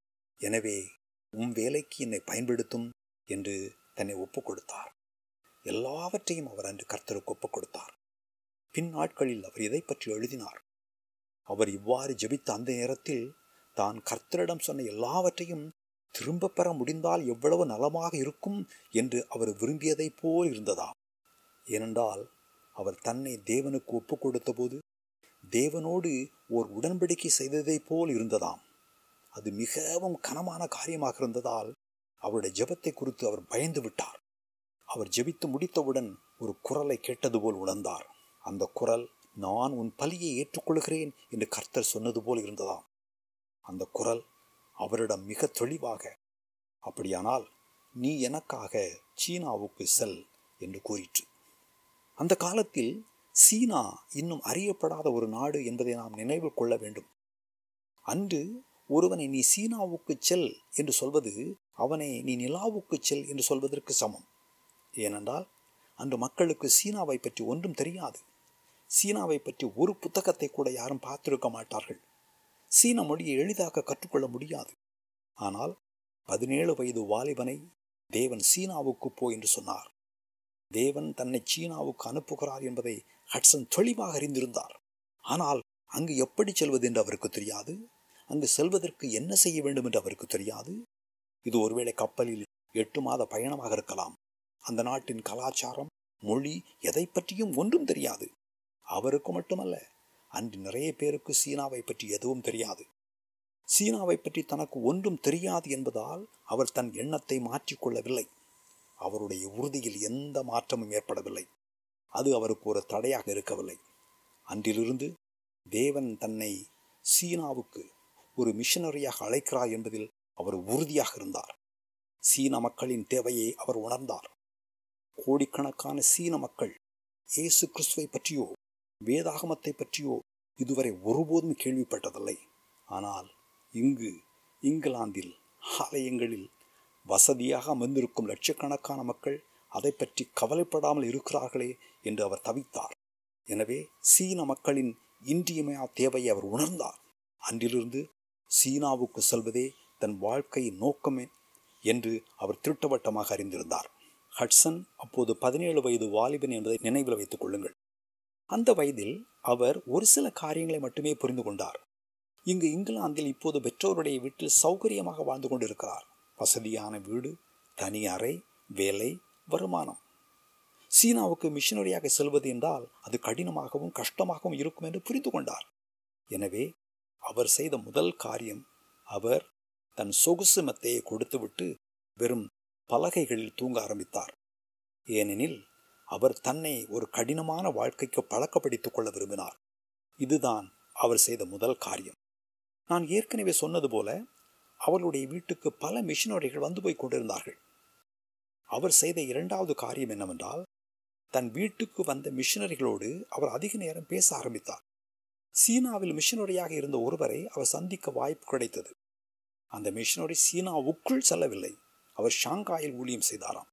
[SPEAKER 1] எனவே உம் வேலைக்கு என்னை பயன்படுத்தும் என்று தன்னை ஒப்புக் கொடுத்தார் எல்லாவற்றையும் அவர் அன்று கர்த்தருக்கு ஒப்புக் கொடுத்தார் பின் நாட்களில் அவர் இதை பற்றி எழுதினார் அவர் இவ்வாறு ஜெபித்த அந்த நேரத்தில் தான் கர்த்தரிடம் சொன்ன எல்லாவற்றையும் திரும்ப பெற முடிந்தால் எவ்வளவு நலமாக இருக்கும் என்று அவர் விரும்பியதைப் போல் இருந்ததாம் ஏனென்றால் அவர் தன்னை தேவனுக்கு ஒப்புக் கொடுத்தபோது தேவனோடு ஓர் உடன்படிக்கை செய்ததைப் போல் இருந்ததாம் அது மிகவும் கனமான காரியமாக இருந்ததால் அவருடைய ஜெபத்தை குறித்து அவர் பயந்து விட்டார் அவர் ஜெபித்து முடித்தவுடன் ஒரு குரலை கேட்டது போல் உணர்ந்தார் அந்த குரல் நான் உன் பலியை ஏற்றுக்கொள்கிறேன் என்று கர்த்தர் சொன்னது போல் இருந்ததாம் அந்த குரல் அவரிடம் மிக தெளிவாக அப்படியானால் நீ எனக்காக சீனாவுக்கு செல் என்று கூறிற்று அந்த காலத்தில் சீனா இன்னும் அறியப்படாத ஒரு நாடு என்பதை நாம் நினைவு கொள்ள வேண்டும் அன்று ஒருவனை நீ சீனாவுக்கு செல் என்று சொல்வது அவனை நீ நிலாவுக்கு செல் என்று சொல்வதற்கு சமம் ஏனென்றால் அன்று மக்களுக்கு சீனாவை பற்றி ஒன்றும் தெரியாது சீனாவை பற்றி ஒரு புத்தகத்தை கூட யாரும் பார்த்திருக்க மாட்டார்கள் சீன மொழியை எளிதாக கற்றுக்கொள்ள முடியாது ஆனால் பதினேழு வயது வாலிபனை தேவன் சீனாவுக்கு போ என்று சொன்னார் தேவன் தன்னை சீனாவுக்கு அனுப்புகிறார் என்பதை ஹட்சன் தெளிவாக அறிந்திருந்தார் ஆனால் அங்கு எப்படி செல்வது என்று அவருக்கு தெரியாது அங்கு செல்வதற்கு என்ன செய்ய வேண்டும் என்று அவருக்கு தெரியாது இது ஒருவேளை கப்பலில் எட்டு மாத பயணமாக இருக்கலாம் அந்த நாட்டின் கலாச்சாரம் மொழி எதை பற்றியும் ஒன்றும் தெரியாது அவருக்கு மட்டுமல்ல அன்று நிறைய பேருக்கு சீனாவை பற்றி எதுவும் தெரியாது சீனாவை பற்றி தனக்கு ஒன்றும் தெரியாது என்பதால் அவர் தன் எண்ணத்தை மாற்றிக்கொள்ளவில்லை அவருடைய உறுதியில் எந்த மாற்றமும் ஏற்படவில்லை அது அவருக்கு ஒரு தடையாக இருக்கவில்லை அன்றிலிருந்து தேவன் தன்னை சீனாவுக்கு ஒரு மிஷனரியாக அழைக்கிறார் என்பதில் அவர் உறுதியாக இருந்தார் சீன மக்களின் தேவையை அவர் உணர்ந்தார் கோடிக்கணக்கான சீன மக்கள் இயேசு கிறிஸ்துவை பற்றியோ வேதாகமத்தை பற்றியோ இதுவரை ஒருபோதும் கேள்விப்பட்டதில்லை ஆனால் இங்கு இங்கிலாந்தில் ஆலயங்களில் வசதியாக அமர்ந்திருக்கும் லட்சக்கணக்கான மக்கள் அதை பற்றி கவலைப்படாமல் இருக்கிறார்களே என்று அவர் தவித்தார் எனவே சீன மக்களின் இன்றியமையா தேவையை அவர் உணர்ந்தார் அன்றிலிருந்து சீனாவுக்கு செல்வதே தன் வாழ்க்கையின் நோக்கமே என்று அவர் திட்டவட்டமாக அறிந்திருந்தார் ஹட்சன் அப்போது பதினேழு வயது வாலிபன் என்பதை நினைவில் வைத்துக் கொள்ளுங்கள் அந்த வயதில் அவர் ஒரு சில காரியங்களை மட்டுமே புரிந்து கொண்டார் இங்கு இங்கிலாந்தில் இப்போது பெற்றோருடைய வீட்டில் சௌகரியமாக வாழ்ந்து கொண்டிருக்கிறார் வசதியான வீடு தனி அறை வேலை வருமானம் சீனாவுக்கு மிஷனரியாக செல்வது என்றால் அது கடினமாகவும் கஷ்டமாகவும் இருக்கும் என்று புரிந்து கொண்டார் எனவே அவர் செய்த முதல் காரியம் அவர் தன் சொகுசு மெத்தையை கொடுத்துவிட்டு வெறும் பலகைகளில் தூங்க ஆரம்பித்தார் ஏனெனில் அவர் தன்னை ஒரு கடினமான வாழ்க்கைக்கு பழக்கப்படுத்திக் கொள்ள விரும்பினார் இதுதான் அவர் செய்த முதல் காரியம் நான் ஏற்கனவே சொன்னது போல அவளுடைய வீட்டுக்கு பல மிஷினரிகள் வந்து போய் கொண்டிருந்தார்கள் அவர் செய்த இரண்டாவது காரியம் என்னவென்றால் தன் வீட்டுக்கு வந்த மிஷினரிகளோடு அவர் அதிக நேரம் பேச ஆரம்பித்தார் சீனாவில் மிஷினரியாக இருந்த ஒருவரை அவர் சந்திக்க வாய்ப்பு கிடைத்தது அந்த மிஷினரி சீனாவுக்குள் செல்லவில்லை அவர் ஷாங்காயில் ஊழியம் செய்தாராம்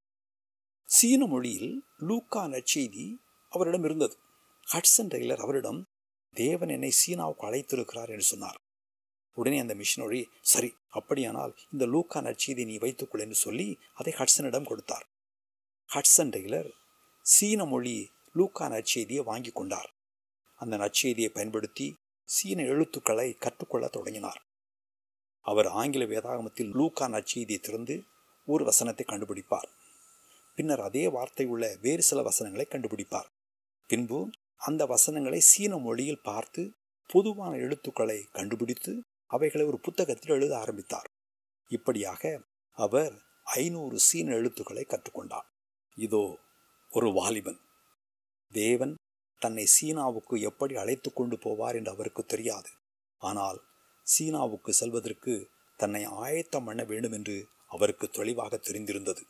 [SPEAKER 1] சீன மொழியில் லூக்கா நற்செய்தி அவரிடம் இருந்தது ஹட்சன் டெய்லர் அவரிடம் தேவன் என்னை சீனாவுக்கு அழைத்திருக்கிறார் என்று சொன்னார் உடனே அந்த மிஷினரி சரி அப்படியானால் இந்த லூக்கா நற்செய்தி நீ வைத்துக்கொள் என்று சொல்லி அதை ஹட்சனிடம் கொடுத்தார் ஹட்சன் டெய்லர் சீன மொழி லூக்கா நற்செய்தியை வாங்கி கொண்டார் அந்த நற்செய்தியை பயன்படுத்தி சீன எழுத்துக்களை கற்றுக்கொள்ள தொடங்கினார் அவர் ஆங்கில வேதாகமத்தில் லூக்கா நற்செய்தியை திறந்து ஒரு வசனத்தை கண்டுபிடிப்பார் பின்னர் அதே வார்த்தை உள்ள வேறு சில வசனங்களை கண்டுபிடிப்பார் பின்பு அந்த வசனங்களை சீன மொழியில் பார்த்து பொதுவான எழுத்துக்களை கண்டுபிடித்து அவைகளை ஒரு புத்தகத்தில் எழுத ஆரம்பித்தார் இப்படியாக அவர் ஐநூறு சீன எழுத்துக்களை கற்றுக்கொண்டார் இதோ ஒரு வாலிபன் தேவன் தன்னை சீனாவுக்கு எப்படி அழைத்து கொண்டு போவார் என்று அவருக்கு தெரியாது ஆனால் சீனாவுக்கு செல்வதற்கு தன்னை ஆயத்தம் பண்ண வேண்டும் என்று அவருக்கு தெளிவாக தெரிந்திருந்தது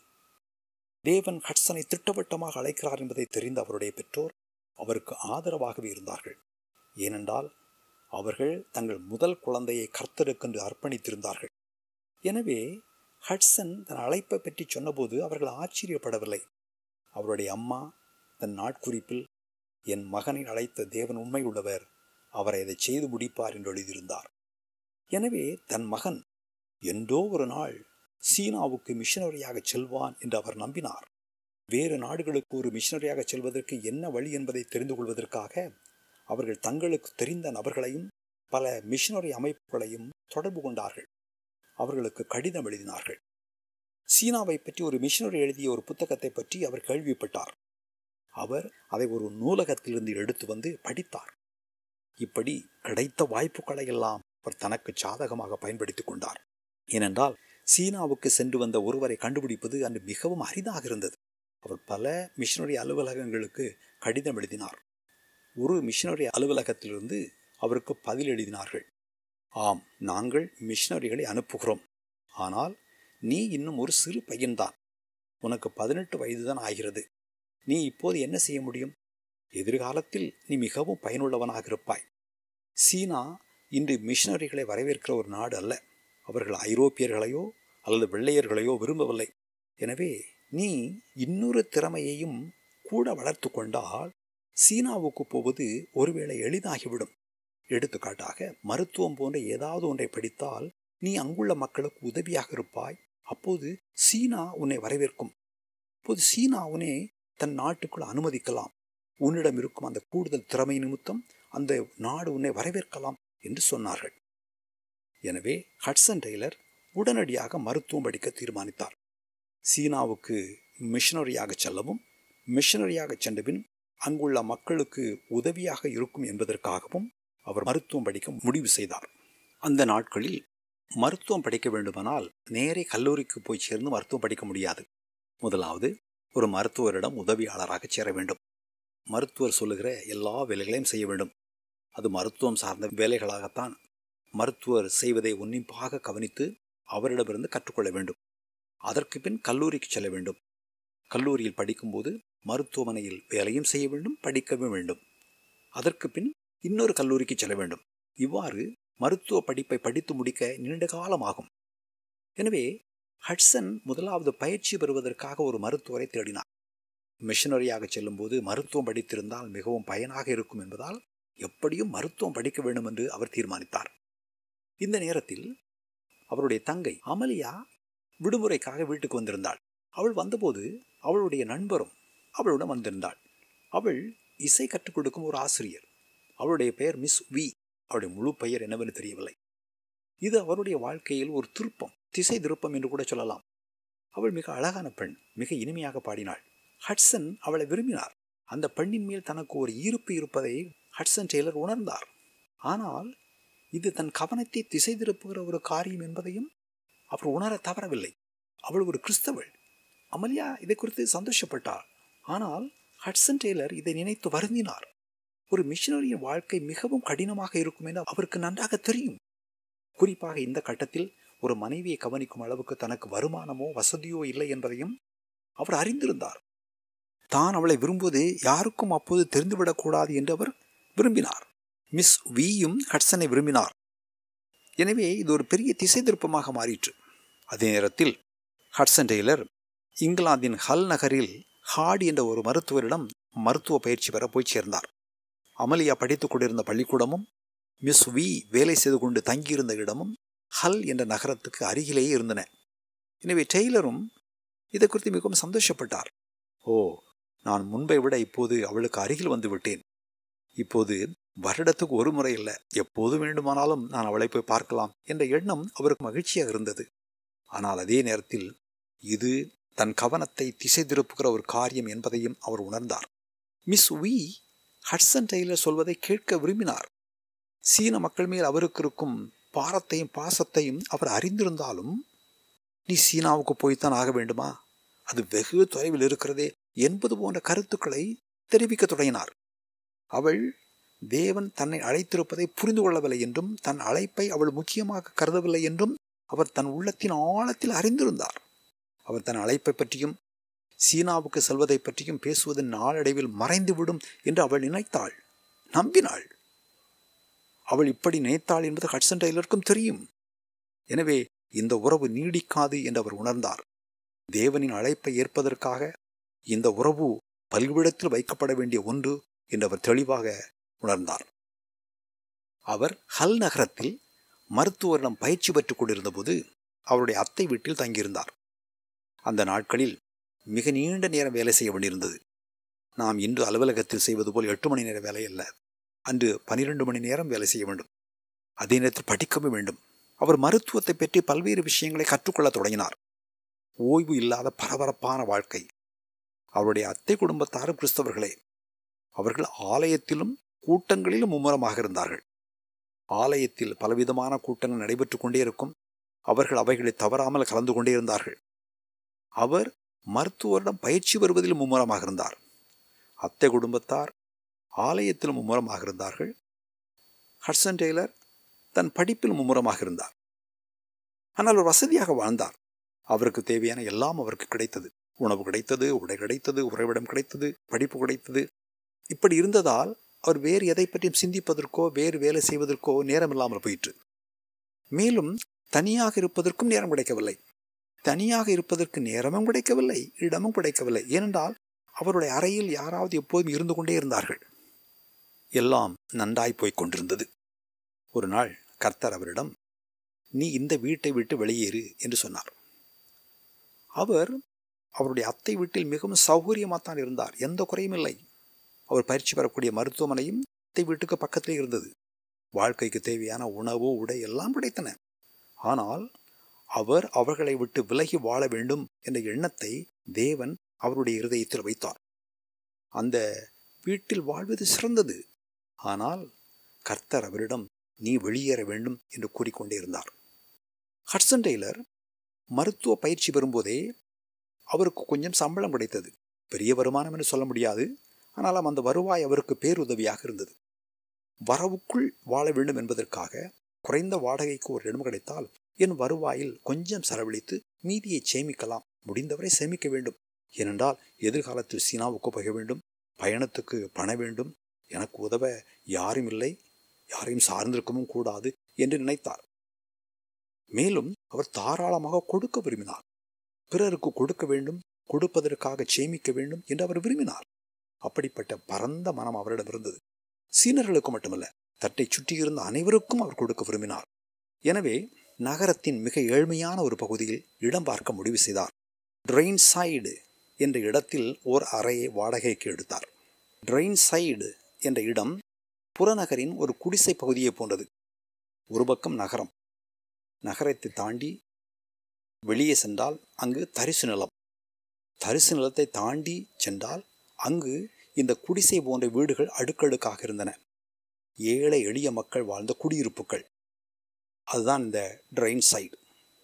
[SPEAKER 1] தேவன் ஹட்சனை திட்டவட்டமாக அழைக்கிறார் என்பதை தெரிந்த அவருடைய பெற்றோர் அவருக்கு ஆதரவாகவே இருந்தார்கள் ஏனென்றால் அவர்கள் தங்கள் முதல் குழந்தையை கர்த்தருக்கென்று அர்ப்பணித்திருந்தார்கள் எனவே ஹட்சன் தன் அழைப்பை பற்றி சொன்னபோது அவர்கள் ஆச்சரியப்படவில்லை அவருடைய அம்மா தன் நாட்குறிப்பில் என் மகனை அழைத்த தேவன் உண்மையுள்ளவர் அவரை அதை செய்து முடிப்பார் என்று எழுதியிருந்தார் எனவே தன் மகன் என்றோ ஒரு நாள் சீனாவுக்கு மிஷனரியாக செல்வான் என்று அவர் நம்பினார் வேறு நாடுகளுக்கு ஒரு மிஷனரியாக செல்வதற்கு என்ன வழி என்பதை தெரிந்து கொள்வதற்காக அவர்கள் தங்களுக்கு தெரிந்த நபர்களையும் பல மிஷனரி அமைப்புகளையும் தொடர்பு கொண்டார்கள் அவர்களுக்கு கடிதம் எழுதினார்கள் சீனாவை பற்றி ஒரு மிஷனரி எழுதிய ஒரு புத்தகத்தை பற்றி அவர் கேள்விப்பட்டார் அவர் அதை ஒரு நூலகத்திலிருந்து எடுத்து வந்து படித்தார் இப்படி கிடைத்த வாய்ப்புகளை எல்லாம் அவர் தனக்கு சாதகமாக பயன்படுத்திக் கொண்டார் ஏனென்றால் சீனாவுக்கு சென்று வந்த ஒருவரை கண்டுபிடிப்பது அன்று மிகவும் அரிதாக இருந்தது அவர் பல மிஷனரி அலுவலகங்களுக்கு கடிதம் எழுதினார் ஒரு மிஷனரி அலுவலகத்திலிருந்து அவருக்கு பதில் எழுதினார்கள் ஆம் நாங்கள் மிஷனரிகளை அனுப்புகிறோம் ஆனால் நீ இன்னும் ஒரு சிறு பையன்தான் உனக்கு பதினெட்டு வயதுதான் ஆகிறது நீ இப்போது என்ன செய்ய முடியும் எதிர்காலத்தில் நீ மிகவும் பயனுள்ளவனாக இருப்பாய் சீனா இன்று மிஷனரிகளை வரவேற்கிற ஒரு நாடு அல்ல அவர்கள் ஐரோப்பியர்களையோ அல்லது வெள்ளையர்களையோ விரும்பவில்லை எனவே நீ இன்னொரு திறமையையும் கூட வளர்த்து கொண்டால் சீனாவுக்கு போவது ஒருவேளை எளிதாகிவிடும் எடுத்துக்காட்டாக மருத்துவம் போன்ற ஏதாவது ஒன்றை படித்தால் நீ அங்குள்ள மக்களுக்கு உதவியாக இருப்பாய் அப்போது சீனா உன்னை வரவேற்கும் அப்போது சீனா உன்னை தன் நாட்டுக்குள் அனுமதிக்கலாம் உன்னிடம் இருக்கும் அந்த கூடுதல் திறமை நிமித்தம் அந்த நாடு உன்னை வரவேற்கலாம் என்று சொன்னார்கள் எனவே ஹட்சன் டெய்லர் உடனடியாக மருத்துவம் படிக்க தீர்மானித்தார் சீனாவுக்கு மிஷனரியாக செல்லவும் மிஷனரியாக சென்றபின் அங்குள்ள மக்களுக்கு உதவியாக இருக்கும் என்பதற்காகவும் அவர் மருத்துவம் படிக்க முடிவு செய்தார் அந்த நாட்களில் மருத்துவம் படிக்க வேண்டுமானால் நேரே கல்லூரிக்கு போய் சேர்ந்து மருத்துவம் படிக்க முடியாது முதலாவது ஒரு மருத்துவரிடம் உதவியாளராக சேர வேண்டும் மருத்துவர் சொல்லுகிற எல்லா வேலைகளையும் செய்ய வேண்டும் அது மருத்துவம் சார்ந்த வேலைகளாகத்தான் மருத்துவர் செய்வதை உன்னிப்பாக கவனித்து அவரிடமிருந்து கற்றுக்கொள்ள வேண்டும் அதற்கு பின் கல்லூரிக்கு செல்ல வேண்டும் கல்லூரியில் படிக்கும்போது மருத்துவமனையில் வேலையும் செய்ய வேண்டும் படிக்கவும் வேண்டும் அதற்கு பின் இன்னொரு கல்லூரிக்கு செல்ல வேண்டும் இவ்வாறு மருத்துவ படிப்பை படித்து முடிக்க நீண்ட காலமாகும் எனவே ஹட்சன் முதலாவது பயிற்சி பெறுவதற்காக ஒரு மருத்துவரை தேடினார் மிஷனரியாக செல்லும்போது மருத்துவம் படித்திருந்தால் மிகவும் பயனாக இருக்கும் என்பதால் எப்படியும் மருத்துவம் படிக்க வேண்டும் என்று அவர் தீர்மானித்தார் இந்த நேரத்தில் அவருடைய தங்கை அமலியா விடுமுறைக்காக வீட்டுக்கு வந்திருந்தாள் அவள் வந்தபோது அவளுடைய நண்பரும் அவளுடன் வந்திருந்தாள் அவள் இசை கற்றுக் கொடுக்கும் ஒரு ஆசிரியர் அவளுடைய பெயர் மிஸ் வி அவருடைய முழு பெயர் என்னவென்று தெரியவில்லை இது அவருடைய வாழ்க்கையில் ஒரு திருப்பம் திசை திருப்பம் என்று கூட சொல்லலாம் அவள் மிக அழகான பெண் மிக இனிமையாக பாடினாள் ஹட்சன் அவளை விரும்பினார் அந்த பெண்ணின் மேல் தனக்கு ஒரு ஈர்ப்பு இருப்பதை ஹட்சன் டெய்லர் உணர்ந்தார் ஆனால் இது தன் கவனத்தை திசை திருப்புகிற ஒரு காரியம் என்பதையும் அவர் உணர தவறவில்லை அவள் ஒரு கிறிஸ்தவள் அமல்யா இதை குறித்து சந்தோஷப்பட்டாள் ஆனால் ஹட்சன் டெய்லர் இதை நினைத்து வருந்தினார் ஒரு மிஷனரியின் வாழ்க்கை மிகவும் கடினமாக இருக்கும் என அவருக்கு நன்றாக தெரியும் குறிப்பாக இந்த கட்டத்தில் ஒரு மனைவியை கவனிக்கும் அளவுக்கு தனக்கு வருமானமோ வசதியோ இல்லை என்பதையும் அவர் அறிந்திருந்தார் தான் அவளை விரும்புவது யாருக்கும் அப்போது தெரிந்துவிடக்கூடாது என்று அவர் விரும்பினார் மிஸ் வியும் ஹட்சனை விரும்பினார் எனவே இது ஒரு பெரிய திசை திருப்பமாக மாறிற்று அதே நேரத்தில் ஹட்சன் டெய்லர் இங்கிலாந்தின் ஹல் நகரில் ஹார்ட் என்ற ஒரு மருத்துவரிடம் மருத்துவ பயிற்சி பெற போய் சேர்ந்தார் அமலியா படித்துக் கொண்டிருந்த பள்ளிக்கூடமும் மிஸ் வி வேலை செய்து கொண்டு தங்கியிருந்த இடமும் ஹல் என்ற நகரத்துக்கு அருகிலேயே இருந்தன எனவே டெய்லரும் இதை குறித்து மிகவும் சந்தோஷப்பட்டார் ஓ நான் முன்பை விட இப்போது அவளுக்கு அருகில் வந்து விட்டேன் இப்போது வருடத்துக்கு ஒரு முறை இல்லை எப்போது வேண்டுமானாலும் நான் அவளை போய் பார்க்கலாம் என்ற எண்ணம் அவருக்கு மகிழ்ச்சியாக இருந்தது ஆனால் அதே நேரத்தில் இது தன் கவனத்தை திசை திருப்புகிற ஒரு காரியம் என்பதையும் அவர் உணர்ந்தார் மிஸ் வி ஹட்சன் டெய்லர் சொல்வதை கேட்க விரும்பினார் சீன மக்கள் மேல் அவருக்கு இருக்கும் பாரத்தையும் பாசத்தையும் அவர் அறிந்திருந்தாலும் நீ சீனாவுக்கு போய்த்தான் ஆக வேண்டுமா அது வெகு தொலைவில் இருக்கிறதே என்பது போன்ற கருத்துக்களை தெரிவிக்க தொடங்கினார் அவள் தேவன் தன்னை அழைத்திருப்பதை புரிந்து கொள்ளவில்லை என்றும் தன் அழைப்பை அவள் முக்கியமாக கருதவில்லை என்றும் அவர் தன் உள்ளத்தின் ஆழத்தில் அறிந்திருந்தார் அவர் தன் அழைப்பை பற்றியும் சீனாவுக்கு செல்வதை பற்றியும் பேசுவதன் நாளடைவில் மறைந்துவிடும் என்று அவள் நினைத்தாள் நம்பினாள் அவள் இப்படி நினைத்தாள் என்பது ஹட்சன் டெய்லருக்கும் தெரியும் எனவே இந்த உறவு நீடிக்காது என்று அவர் உணர்ந்தார் தேவனின் அழைப்பை ஏற்பதற்காக இந்த உறவு பல்விடத்தில் வைக்கப்பட வேண்டிய ஒன்று என்று அவர் தெளிவாக உணர்ந்தார் அவர் ஹல் நகரத்தில் மருத்துவரிடம் பயிற்சி பெற்றுக் கொண்டிருந்தபோது அவருடைய அத்தை வீட்டில் தங்கியிருந்தார் அந்த நாட்களில் மிக நீண்ட நேரம் வேலை செய்ய வேண்டியிருந்தது நாம் இன்று அலுவலகத்தில் செய்வது போல் எட்டு மணி நேர வேலை அல்ல அன்று பனிரெண்டு மணி நேரம் வேலை செய்ய வேண்டும் அதே நேரத்தில் படிக்கவும் வேண்டும் அவர் மருத்துவத்தை பற்றி பல்வேறு விஷயங்களை கற்றுக்கொள்ள தொடங்கினார் ஓய்வு இல்லாத பரபரப்பான வாழ்க்கை அவருடைய அத்தை குடும்பத்தாரும் கிறிஸ்தவர்களே அவர்கள் ஆலயத்திலும் கூட்டங்களிலும் மும்முரமாக இருந்தார்கள் ஆலயத்தில் பலவிதமான கூட்டங்கள் நடைபெற்று கொண்டே இருக்கும் அவர்கள் அவைகளை தவறாமல் கலந்து கொண்டே இருந்தார்கள் அவர் மருத்துவரிடம் பயிற்சி பெறுவதில் மும்முரமாக இருந்தார் அத்தை குடும்பத்தார் ஆலயத்தில் மும்முரமாக இருந்தார்கள் ஹட்சன் டெய்லர் தன் படிப்பில் மும்முரமாக இருந்தார் ஆனால் அவர் வசதியாக வாழ்ந்தார் அவருக்கு தேவையான எல்லாம் அவருக்கு கிடைத்தது உணவு கிடைத்தது உடை கிடைத்தது உறைவிடம் கிடைத்தது படிப்பு கிடைத்தது இப்படி இருந்ததால் அவர் வேறு எதை பற்றியும் சிந்திப்பதற்கோ வேறு வேலை செய்வதற்கோ நேரம் இல்லாமல் போயிற்று மேலும் தனியாக இருப்பதற்கும் நேரம் கிடைக்கவில்லை தனியாக இருப்பதற்கு நேரமும் கிடைக்கவில்லை இடமும் கிடைக்கவில்லை ஏனென்றால் அவருடைய அறையில் யாராவது எப்போதும் இருந்து கொண்டே இருந்தார்கள் எல்லாம் நன்றாய் போய்க் கொண்டிருந்தது ஒரு நாள் கர்த்தர் அவரிடம் நீ இந்த வீட்டை விட்டு வெளியேறு என்று சொன்னார் அவர் அவருடைய அத்தை வீட்டில் மிகவும் சௌகரியமாகத்தான் இருந்தார் எந்த குறையும் இல்லை அவர் பயிற்சி பெறக்கூடிய மருத்துவமனையும் அத்தை வீட்டுக்கு பக்கத்திலே இருந்தது வாழ்க்கைக்கு தேவையான உணவு உடை எல்லாம் கிடைத்தன ஆனால் அவர் அவர்களை விட்டு விலகி வாழ வேண்டும் என்ற எண்ணத்தை தேவன் அவருடைய இருதயத்தில் வைத்தார் அந்த வீட்டில் வாழ்வது சிறந்தது ஆனால் கர்த்தர் அவரிடம் நீ வெளியேற வேண்டும் என்று கூறிக்கொண்டே இருந்தார் ஹட்சன் டெய்லர் மருத்துவ பயிற்சி பெறும்போதே அவருக்கு கொஞ்சம் சம்பளம் கிடைத்தது பெரிய வருமானம் என்று சொல்ல முடியாது ஆனாலும் அந்த வருவாய் அவருக்கு பேருதவியாக இருந்தது வரவுக்குள் வாழ வேண்டும் என்பதற்காக குறைந்த வாடகைக்கு ஒரு இடம் கிடைத்தால் என் வருவாயில் கொஞ்சம் செலவழித்து மீதியை சேமிக்கலாம் முடிந்தவரை சேமிக்க வேண்டும் ஏனென்றால் எதிர்காலத்தில் சீனாவுக்கு போக வேண்டும் பயணத்துக்கு பண வேண்டும் எனக்கு உதவ யாரும் இல்லை யாரையும் சார்ந்திருக்கவும் கூடாது என்று நினைத்தார் மேலும் அவர் தாராளமாக கொடுக்க விரும்பினார் பிறருக்கு கொடுக்க வேண்டும் கொடுப்பதற்காக சேமிக்க வேண்டும் என்று அவர் விரும்பினார் அப்படிப்பட்ட பரந்த மனம் அவரிடம் இருந்தது சீனர்களுக்கு மட்டுமல்ல தட்டை சுற்றியிருந்த அனைவருக்கும் அவர் கொடுக்க விரும்பினார் எனவே நகரத்தின் மிக ஏழ்மையான ஒரு பகுதியில் இடம் பார்க்க முடிவு செய்தார் ட்ரெயின் சைடு என்ற இடத்தில் ஓர் அறையை வாடகைக்கு எடுத்தார் ட்ரெயின் சைடு என்ற இடம் புறநகரின் ஒரு குடிசை பகுதியை போன்றது ஒரு பக்கம் நகரம் நகரத்தை தாண்டி வெளியே சென்றால் அங்கு தரிசு நிலம் தரிசு நிலத்தை தாண்டி சென்றால் அங்கு இந்த குடிசை போன்ற வீடுகள் அடுக்கடுக்காக இருந்தன ஏழை எளிய மக்கள் வாழ்ந்த குடியிருப்புகள் அதுதான் இந்த ட்ரெயின் சைடு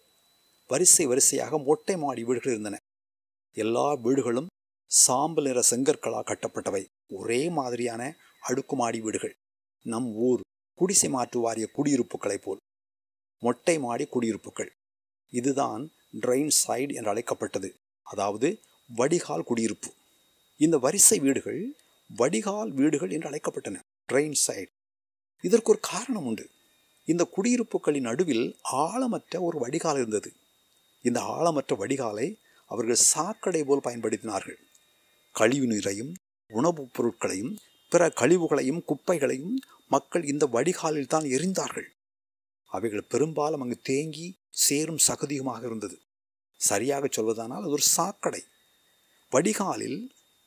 [SPEAKER 1] வரிசை வரிசையாக மொட்டை மாடி வீடுகள் இருந்தன எல்லா வீடுகளும் சாம்பல் நிற செங்கற்களால் கட்டப்பட்டவை ஒரே மாதிரியான அடுக்குமாடி வீடுகள் நம் ஊர் குடிசை மாற்று வாரிய குடியிருப்புகளைப் போல் மொட்டை மாடி குடியிருப்புகள் இதுதான் ட்ரெயின் சைடு என்று அழைக்கப்பட்டது அதாவது வடிகால் குடியிருப்பு இந்த வரிசை வீடுகள் வடிகால் வீடுகள் என்று அழைக்கப்பட்டன ட்ரெயின் சைடு இதற்கு ஒரு காரணம் உண்டு இந்த குடியிருப்புகளின் நடுவில் ஆழமற்ற ஒரு வடிகால் இருந்தது இந்த ஆழமற்ற வடிகாலை அவர்கள் சாக்கடை போல் பயன்படுத்தினார்கள் கழிவு நீரையும் உணவுப் பொருட்களையும் பிற கழிவுகளையும் குப்பைகளையும் மக்கள் இந்த வடிகாலில் தான் எரிந்தார்கள் அவைகள் பெரும்பாலும் அங்கு தேங்கி சேரும் சகதியுமாக இருந்தது சரியாக சொல்வதானால் அது ஒரு சாக்கடை வடிகாலில்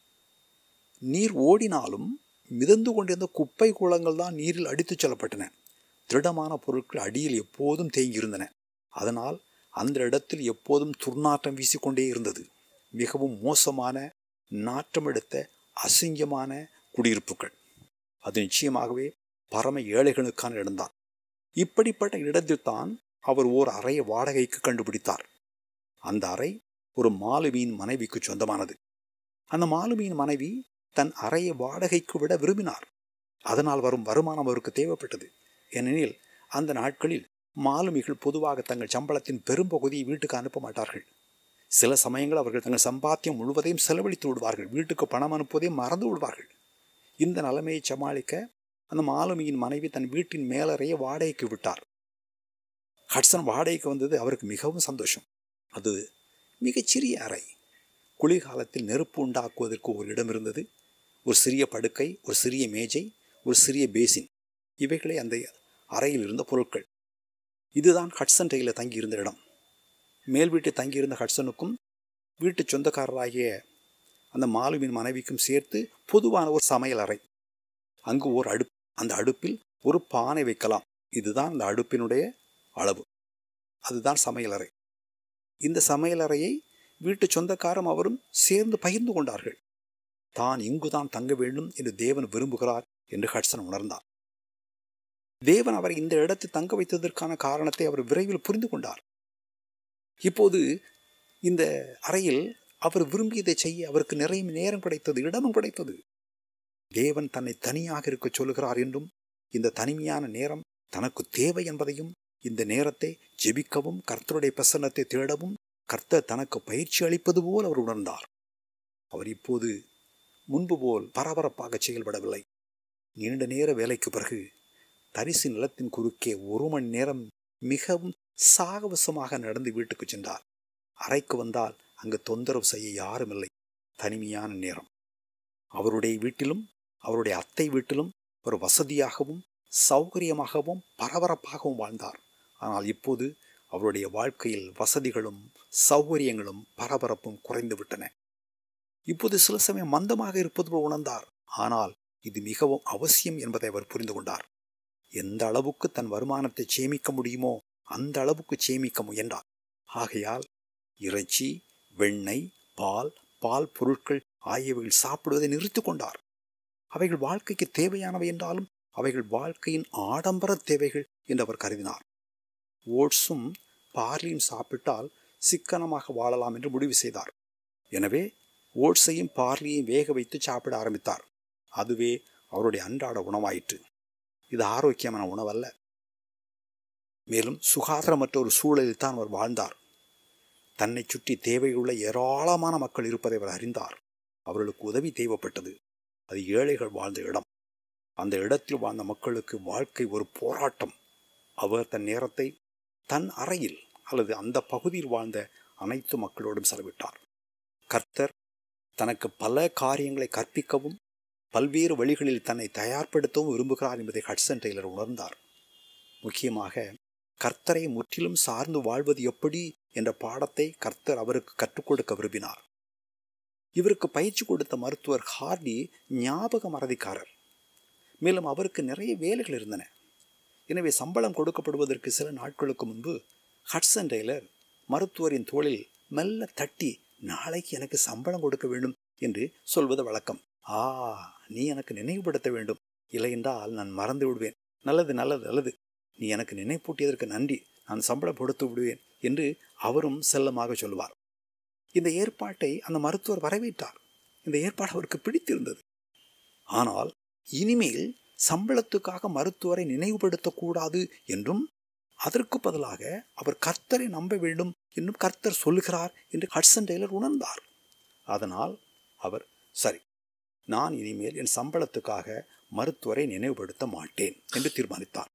[SPEAKER 1] நீர் ஓடினாலும் மிதந்து கொண்டிருந்த குப்பை குளங்கள் தான் நீரில் அடித்துச் செல்லப்பட்டன திருடமான பொருட்கள் அடியில் எப்போதும் தேங்கியிருந்தன அதனால் அந்த இடத்தில் எப்போதும் துர்நாற்றம் வீசிக்கொண்டே இருந்தது மிகவும் மோசமான நாற்றமெடுத்த அசிங்கமான குடியிருப்புகள் அது நிச்சயமாகவே பரம ஏழைகளுக்கான இடம்தான் இப்படிப்பட்ட இடத்தில்தான் அவர் ஓர் அறையை வாடகைக்கு கண்டுபிடித்தார் அந்த அறை ஒரு மாலுமியின் மனைவிக்கு சொந்தமானது அந்த மாலுமியின் மனைவி தன் அறையை வாடகைக்கு விட விரும்பினார் அதனால் வரும் வருமானம் அவருக்கு தேவைப்பட்டது ஏனெனில் அந்த நாட்களில் மாலுமிகள் பொதுவாக தங்கள் சம்பளத்தின் பெரும்பகுதியை வீட்டுக்கு அனுப்ப மாட்டார்கள் சில சமயங்கள் அவர்கள் தங்கள் சம்பாத்தியம் முழுவதையும் செலவழித்து விடுவார்கள் வீட்டுக்கு பணம் அனுப்புவதையும் மறந்து விடுவார்கள் இந்த நிலைமையை சமாளிக்க அந்த மாலுமியின் மனைவி தன் வீட்டின் மேலறையை வாடகைக்கு விட்டார் ஹட்சன் வாடகைக்கு வந்தது அவருக்கு மிகவும் சந்தோஷம் அது மிகச்சிறிய அறை குளிர்காலத்தில் நெருப்பு உண்டாக்குவதற்கு ஒரு இடம் இருந்தது ஒரு சிறிய படுக்கை ஒரு சிறிய மேஜை ஒரு சிறிய பேசின் இவைகளே அந்த அறையில் இருந்த பொருட்கள் இதுதான் ஹட்சன் ரயிலில் தங்கியிருந்த இடம் மேல் வீட்டில் தங்கியிருந்த ஹட்சனுக்கும் வீட்டு சொந்தக்காரராகிய அந்த மாலுவின் மனைவிக்கும் சேர்த்து பொதுவான ஒரு சமையல் அறை அங்கு ஒரு அடுப்பு அந்த அடுப்பில் ஒரு பானை வைக்கலாம் இதுதான் அந்த அடுப்பினுடைய அளவு அதுதான் சமையலறை இந்த சமையலறையை வீட்டு சொந்தக்காரம் அவரும் சேர்ந்து பகிர்ந்து கொண்டார்கள் தான் இங்குதான் தங்க வேண்டும் என்று தேவன் விரும்புகிறார் என்று ஹட்சன் உணர்ந்தார் தேவன் அவரை இந்த இடத்தில் தங்க வைத்ததற்கான காரணத்தை அவர் விரைவில் புரிந்து கொண்டார் இப்போது இந்த அறையில் அவர் விரும்பியதை செய்ய அவருக்கு நிறைய நேரம் கிடைத்தது இடமும் கிடைத்தது தேவன் தன்னை தனியாக இருக்க சொல்லுகிறார் என்றும் இந்த தனிமையான நேரம் தனக்கு தேவை என்பதையும் இந்த நேரத்தை ஜெபிக்கவும் கர்த்தருடைய பிரசன்னத்தை தேடவும் கர்த்தர் தனக்கு பயிற்சி அளிப்பது போல் அவர் உணர்ந்தார் அவர் இப்போது முன்பு போல் பரபரப்பாக செயல்படவில்லை நீண்ட நேர வேலைக்கு பிறகு தரிசு நிலத்தின் குறுக்கே ஒரு மணி நேரம் மிகவும் சாகவசமாக நடந்து வீட்டுக்கு சென்றார் அறைக்கு வந்தால் அங்கு தொந்தரவு செய்ய யாரும் இல்லை தனிமையான நேரம் அவருடைய வீட்டிலும் அவருடைய அத்தை வீட்டிலும் ஒரு வசதியாகவும் சௌகரியமாகவும் பரபரப்பாகவும் வாழ்ந்தார் ஆனால் இப்போது அவருடைய வாழ்க்கையில் வசதிகளும் சௌகரியங்களும் பரபரப்பும் குறைந்து விட்டன இப்போது சில சமயம் மந்தமாக இருப்பது போல் உணர்ந்தார் ஆனால் இது மிகவும் அவசியம் என்பதை அவர் புரிந்து கொண்டார் எந்த அளவுக்கு தன் வருமானத்தை சேமிக்க முடியுமோ அந்த அளவுக்கு சேமிக்க முயன்றார் ஆகையால் இறைச்சி வெண்ணெய் பால் பால் பொருட்கள் ஆகியவைகள் சாப்பிடுவதை நிறுத்திக் கொண்டார் அவைகள் வாழ்க்கைக்கு தேவையானவை என்றாலும் அவைகள் வாழ்க்கையின் ஆடம்பர தேவைகள் என்று அவர் கருதினார் ஓட்ஸும் பார்லியும் சாப்பிட்டால் சிக்கனமாக வாழலாம் என்று முடிவு செய்தார் எனவே ஓட்ஸையும் பார்லியையும் வேக வைத்து சாப்பிட ஆரம்பித்தார் அதுவே அவருடைய அன்றாட உணவாயிற்று இது ஆரோக்கியமான உணவல்ல மேலும் சுகாதாரமற்ற ஒரு சூழலில் தான் அவர் வாழ்ந்தார் தன்னை சுற்றி தேவையுள்ள ஏராளமான மக்கள் இருப்பதை அவர் அறிந்தார் அவர்களுக்கு உதவி தேவைப்பட்டது அது ஏழைகள் வாழ்ந்த இடம் அந்த இடத்தில் வாழ்ந்த மக்களுக்கு வாழ்க்கை ஒரு போராட்டம் அவர் தன் நேரத்தை தன் அறையில் அல்லது அந்த பகுதியில் வாழ்ந்த அனைத்து மக்களோடும் செலவிட்டார் கர்த்தர் தனக்கு பல காரியங்களை கற்பிக்கவும் பல்வேறு வழிகளில் தன்னை தயார்படுத்தவும் விரும்புகிறார் என்பதை ஹட்சன் டெய்லர் உணர்ந்தார் முக்கியமாக கர்த்தரை முற்றிலும் சார்ந்து வாழ்வது எப்படி என்ற பாடத்தை கர்த்தர் அவருக்கு கற்றுக் கொடுக்க விரும்பினார் இவருக்கு பயிற்சி கொடுத்த மருத்துவர் ஹார்டி ஞாபக மறதிக்காரர் மேலும் அவருக்கு நிறைய வேலைகள் இருந்தன எனவே சம்பளம் கொடுக்கப்படுவதற்கு சில நாட்களுக்கு முன்பு ஹட்சன் டெய்லர் மருத்துவரின் தோளில் மெல்ல தட்டி நாளைக்கு எனக்கு சம்பளம் கொடுக்க வேண்டும் என்று சொல்வது வழக்கம் ஆ நீ எனக்கு நினைவுபடுத்த வேண்டும் இல்லையென்றால் நான் மறந்து விடுவேன் நல்லது நல்லது நல்லது நீ எனக்கு நினைப்பூட்டியதற்கு நன்றி நான் சம்பளம் கொடுத்து விடுவேன் என்று அவரும் செல்லமாக சொல்லுவார் இந்த ஏற்பாட்டை அந்த மருத்துவர் வரவேற்றார் இந்த ஏற்பாடு அவருக்கு பிடித்திருந்தது ஆனால் இனிமேல் சம்பளத்துக்காக மருத்துவரை நினைவுபடுத்தக்கூடாது என்றும் அதற்கு பதிலாக அவர் கர்த்தரை நம்ப வேண்டும் என்றும் கர்த்தர் சொல்லுகிறார் என்று ஹட்சன் டெய்லர் உணர்ந்தார் அதனால் அவர் சரி நான் இனிமேல் என் சம்பளத்துக்காக மருத்துவரை நினைவுபடுத்த மாட்டேன் என்று தீர்மானித்தார்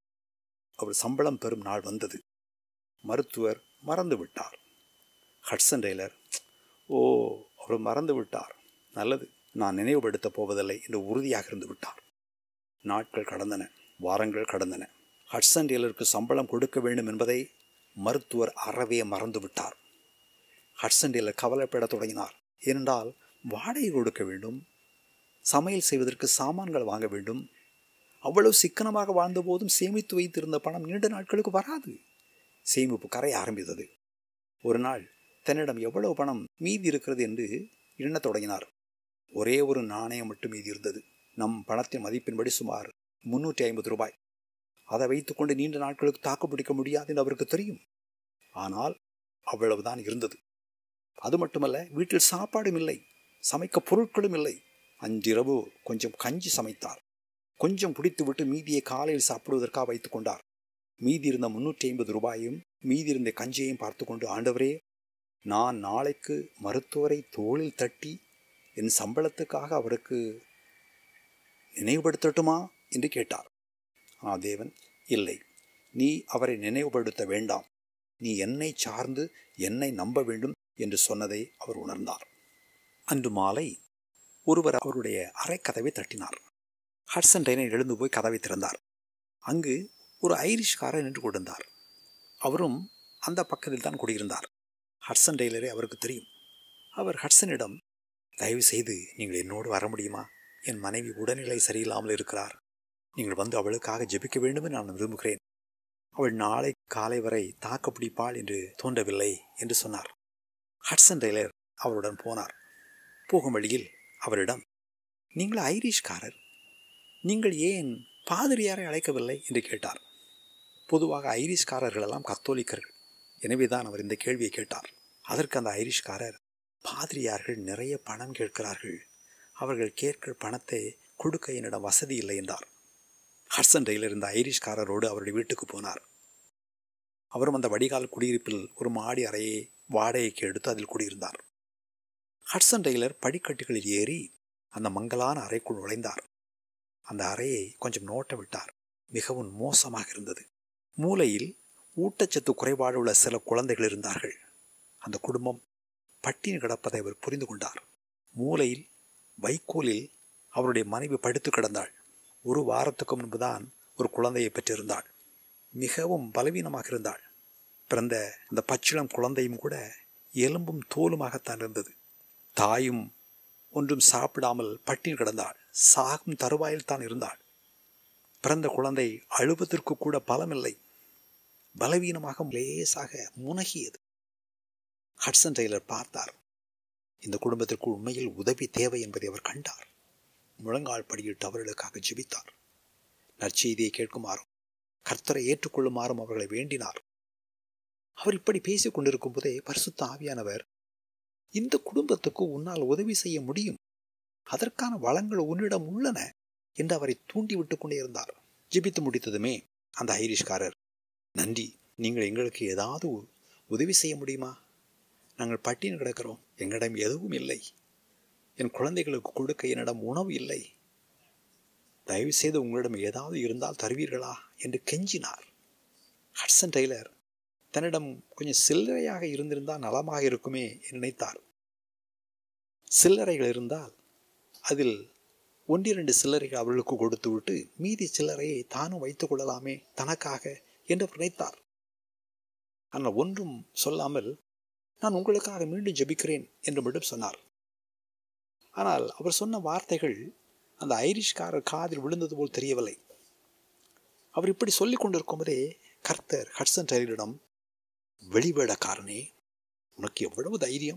[SPEAKER 1] அவர் சம்பளம் பெறும் நாள் வந்தது மருத்துவர் மறந்து விட்டார் ஹட்சன் டெய்லர் ஓ அவர் மறந்து விட்டார் நல்லது நான் நினைவுபடுத்தப் போவதில்லை என்று உறுதியாக இருந்து விட்டார் நாட்கள் கடந்தன வாரங்கள் கடந்தன ஹட்சன் டெய்லருக்கு சம்பளம் கொடுக்க வேண்டும் என்பதை மருத்துவர் அறவே மறந்து விட்டார் ஹட்சன் டெய்லர் கவலைப்படத் தொடங்கினார் ஏனென்றால் வாடகை கொடுக்க வேண்டும் சமையல் செய்வதற்கு சாமான்கள் வாங்க வேண்டும் அவ்வளவு சிக்கனமாக வாழ்ந்த போதும் சேமித்து வைத்திருந்த பணம் நீண்ட நாட்களுக்கு வராது சேமிப்பு கரைய ஆரம்பித்தது ஒரு நாள் தன்னிடம் எவ்வளவு பணம் மீதி இருக்கிறது என்று எண்ணத் தொடங்கினார் ஒரே ஒரு நாணயம் மட்டும் மீதி இருந்தது நம் பணத்தின் மதிப்பின்படி சுமார் முன்னூற்றி ஐம்பது ரூபாய் அதை வைத்துக்கொண்டு நீண்ட நாட்களுக்கு தாக்கு பிடிக்க முடியாது என்று அவருக்கு தெரியும் ஆனால் அவ்வளவுதான் இருந்தது அது மட்டுமல்ல வீட்டில் சாப்பாடும் இல்லை சமைக்க பொருட்களும் இல்லை அன்றிரவு கொஞ்சம் கஞ்சி சமைத்தார் கொஞ்சம் பிடித்துவிட்டு மீதியை காலையில் சாப்பிடுவதற்காக வைத்துக் கொண்டார் மீதி இருந்த முன்னூற்றி ஐம்பது ரூபாயும் மீதி இருந்த கஞ்சியையும் பார்த்து கொண்டு ஆண்டவரே நான் நாளைக்கு மருத்துவரை தோளில் தட்டி என் சம்பளத்துக்காக அவருக்கு நினைவுபடுத்தட்டுமா என்று கேட்டார் ஆனால் தேவன் இல்லை நீ அவரை நினைவுபடுத்த வேண்டாம் நீ என்னை சார்ந்து என்னை நம்ப வேண்டும் என்று சொன்னதை அவர் உணர்ந்தார் அன்று மாலை ஒருவர் அவருடைய அறைக்கதவை தட்டினார் ஹட்சன் டைனர் எழுந்து போய் கதவை திறந்தார் அங்கு ஒரு ஐரிஷ்காரர் நின்று கொண்டிருந்தார் அவரும் அந்த பக்கத்தில் தான் குடியிருந்தார் ஹட்சன் டெய்லரை அவருக்கு தெரியும் அவர் ஹட்சனிடம் தயவு செய்து நீங்கள் என்னோடு வர முடியுமா என் மனைவி உடல்நிலை சரியில்லாமல் இருக்கிறார் நீங்கள் வந்து அவளுக்காக ஜெபிக்க வேண்டும் என்று நான் விரும்புகிறேன் அவள் நாளை காலை வரை தாக்கு பிடிப்பாள் என்று தோன்றவில்லை என்று சொன்னார் ஹட்சன் டெய்லர் அவருடன் போனார் போகும் வழியில் அவரிடம் நீங்கள் ஐரிஷ்காரர் நீங்கள் ஏன் பாதிரியாரை அழைக்கவில்லை என்று கேட்டார் பொதுவாக ஐரிஷ்காரர்கள் எல்லாம் கத்தோலிக்கர்கள் எனவேதான் அவர் இந்த கேள்வியை கேட்டார் அதற்கு அந்த ஐரிஷ்காரர் பாதிரியார்கள் நிறைய பணம் கேட்கிறார்கள் அவர்கள் கேட்கிற பணத்தை கொடுக்க என்னிடம் வசதி இல்லை என்றார் ஹட்சன் டெய்லர் இருந்த ஐரிஷ்காரரோடு அவருடைய வீட்டுக்கு போனார் அவரும் அந்த வடிகால் குடியிருப்பில் ஒரு மாடி அறையை வாடகைக்கு எடுத்து அதில் குடியிருந்தார் ஹட்சன் டெய்லர் படிக்கட்டுகளில் ஏறி அந்த மங்கலான அறைக்குள் நுழைந்தார் அந்த அறையை கொஞ்சம் நோட்ட விட்டார் மிகவும் மோசமாக இருந்தது மூலையில் ஊட்டச்சத்து குறைபாடு உள்ள சில குழந்தைகள் இருந்தார்கள் அந்த குடும்பம் பட்டினி கிடப்பதை அவர் புரிந்து கொண்டார் மூலையில் வைக்கோலில் அவருடைய மனைவி படுத்து கிடந்தாள் ஒரு வாரத்துக்கு முன்புதான் ஒரு குழந்தையை பெற்றிருந்தாள் மிகவும் பலவீனமாக இருந்தாள் பிறந்த அந்த பச்சிளம் குழந்தையும் கூட எலும்பும் தோலுமாகத்தான் இருந்தது தாயும் ஒன்றும் சாப்பிடாமல் பட்டினி கிடந்தாள் சாகும் தருவாயில் தான் இருந்தாள் பிறந்த குழந்தை அழுவதற்கு கூட பலமில்லை பலவீனமாக லேசாக முனகியது ஹட்சன் டெய்லர் பார்த்தார் இந்த குடும்பத்திற்கு உண்மையில் உதவி தேவை என்பதை அவர் கண்டார் முழங்கால் படியிட்டு அவர்களுக்காக ஜெபித்தார் நற்செய்தியை கேட்குமாறும் கர்த்தரை ஏற்றுக்கொள்ளுமாறும் அவர்களை வேண்டினார் அவர் இப்படி பேசிக் கொண்டிருக்கும் போதே பரிசுத்த ஆவியானவர் இந்த குடும்பத்துக்கு உன்னால் உதவி செய்ய முடியும் அதற்கான வளங்கள் உன்னிடம் உள்ளன என்று அவரை தூண்டி விட்டு கொண்டே இருந்தார் ஜெபித்து முடித்ததுமே அந்த ஐரிஷ்காரர் நன்றி நீங்கள் எங்களுக்கு ஏதாவது உதவி செய்ய முடியுமா நாங்கள் பட்டினி கிடக்கிறோம் எங்களிடம் எதுவும் இல்லை என் குழந்தைகளுக்கு கொடுக்க என்னிடம் உணவு இல்லை தயவு செய்து உங்களிடம் ஏதாவது இருந்தால் தருவீர்களா என்று கெஞ்சினார் ஹட்சன் டெய்லர் தன்னிடம் கொஞ்சம் சில்லறையாக இருந்திருந்தால் நலமாக இருக்குமே என்று நினைத்தார் சில்லறைகள் இருந்தால் அதில் ஒன்றிரண்டு சில்லறைகள் அவர்களுக்கு கொடுத்து விட்டு மீதி சில்லறையை தானும் வைத்துக் கொள்ளலாமே தனக்காக என்று அவர் நினைத்தார் ஆனால் ஒன்றும் சொல்லாமல் நான் உங்களுக்காக மீண்டும் ஜெபிக்கிறேன் என்று மட்டும் சொன்னார் ஆனால் அவர் சொன்ன வார்த்தைகள் அந்த ஐரிஷ்காரர் காதில் விழுந்தது போல் தெரியவில்லை அவர் இப்படி சொல்லிக் கொண்டிருக்கும் போதே கர்த்தர் ஹட்சன் டெய்லரிடம் வெளிவேடக்காரனே உனக்கு எவ்வளவு தைரியம்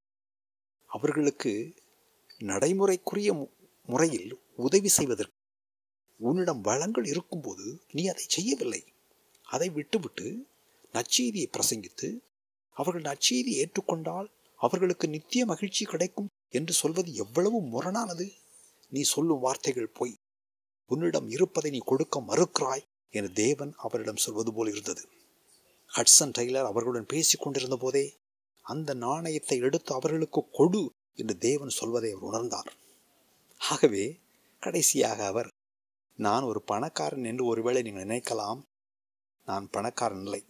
[SPEAKER 1] அவர்களுக்கு நடைமுறைக்குரிய முறையில் உதவி செய்வதற்கு உன்னிடம் வளங்கள் இருக்கும்போது நீ அதை செய்யவில்லை அதை விட்டுவிட்டு நற்செய்தியை பிரசங்கித்து அவர்கள் நற்செய்தியை ஏற்றுக்கொண்டால் அவர்களுக்கு நித்திய மகிழ்ச்சி கிடைக்கும் என்று சொல்வது எவ்வளவு முரணானது நீ சொல்லும் வார்த்தைகள் பொய் உன்னிடம் இருப்பதை நீ கொடுக்க மறுக்கிறாய் என தேவன் அவரிடம் சொல்வது போல் இருந்தது ஹட்சன் டெய்லர் அவர்களுடன் பேசிக் கொண்டிருந்த போதே அந்த நாணயத்தை எடுத்து அவர்களுக்கு கொடு என்று தேவன் சொல்வதை அவர் உணர்ந்தார் ஆகவே கடைசியாக அவர் நான் ஒரு பணக்காரன் என்று ஒருவேளை நீங்கள் நினைக்கலாம் நான் பணக்காரன் இல்லை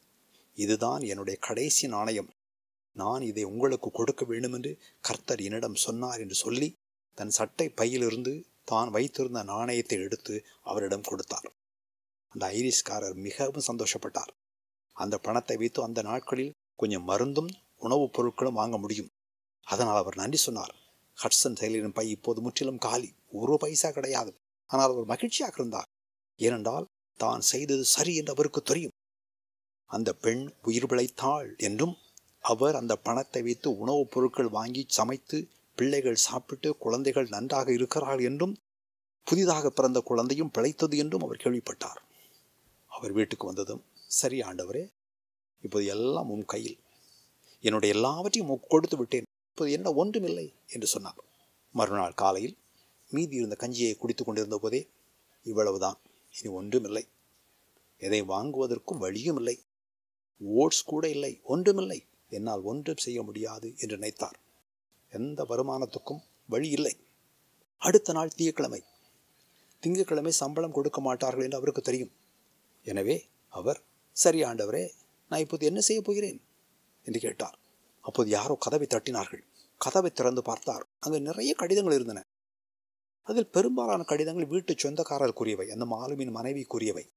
[SPEAKER 1] இதுதான் என்னுடைய கடைசி நாணயம் நான் இதை உங்களுக்கு கொடுக்க வேண்டும் என்று கர்த்தர் என்னிடம் சொன்னார் என்று சொல்லி தன் சட்டை பையிலிருந்து தான் வைத்திருந்த நாணயத்தை எடுத்து அவரிடம் கொடுத்தார் அந்த ஐரிஷ்காரர் மிகவும் சந்தோஷப்பட்டார் அந்த பணத்தை வைத்து அந்த நாட்களில் கொஞ்சம் மருந்தும் உணவுப் பொருட்களும் வாங்க முடியும் அதனால் அவர் நன்றி சொன்னார் ஹட்சன் செயலின் பை இப்போது முற்றிலும் காலி ஒரு பைசா கிடையாது ஆனால் அவர் மகிழ்ச்சியாக இருந்தார் ஏனென்றால் தான் செய்தது சரி என்று அவருக்கு தெரியும் அந்த பெண் உயிர் பிழைத்தாள் என்றும் அவர் அந்த பணத்தை வைத்து உணவுப் பொருட்கள் வாங்கி சமைத்து பிள்ளைகள் சாப்பிட்டு குழந்தைகள் நன்றாக இருக்கிறார்கள் என்றும் புதிதாக பிறந்த குழந்தையும் பிழைத்தது என்றும் அவர் கேள்விப்பட்டார் அவர் வீட்டுக்கு வந்ததும் சரி ஆண்டவரே இப்போது எல்லாம் உன் கையில் என்னுடைய எல்லாவற்றையும் கொடுத்து விட்டேன் இப்போது என்ன ஒன்றுமில்லை என்று சொன்னார் மறுநாள் காலையில் மீதி இருந்த கஞ்சியை குடித்து கொண்டிருந்த போதே இவ்வளவுதான் இனி ஒன்றுமில்லை எதை வாங்குவதற்கும் வழியும் இல்லை ஓட்ஸ் கூட இல்லை ஒன்றுமில்லை என்னால் ஒன்றும் செய்ய முடியாது என்று நினைத்தார் எந்த வருமானத்துக்கும் வழி இல்லை அடுத்த நாள் திங்கக்கிழமை திங்கக்கிழமை சம்பளம் கொடுக்க மாட்டார்கள் என்று அவருக்கு தெரியும் எனவே அவர் சரி ஆண்டவரே நான் இப்போது என்ன செய்ய போகிறேன் என்று கேட்டார் அப்போது யாரோ கதவை தட்டினார்கள் கதவை திறந்து பார்த்தார் அங்கு நிறைய கடிதங்கள் இருந்தன அதில் பெரும்பாலான கடிதங்கள் வீட்டு சொந்தக்காரருக்குரியவை அந்த மாலுமின் மனைவிக்குரியவை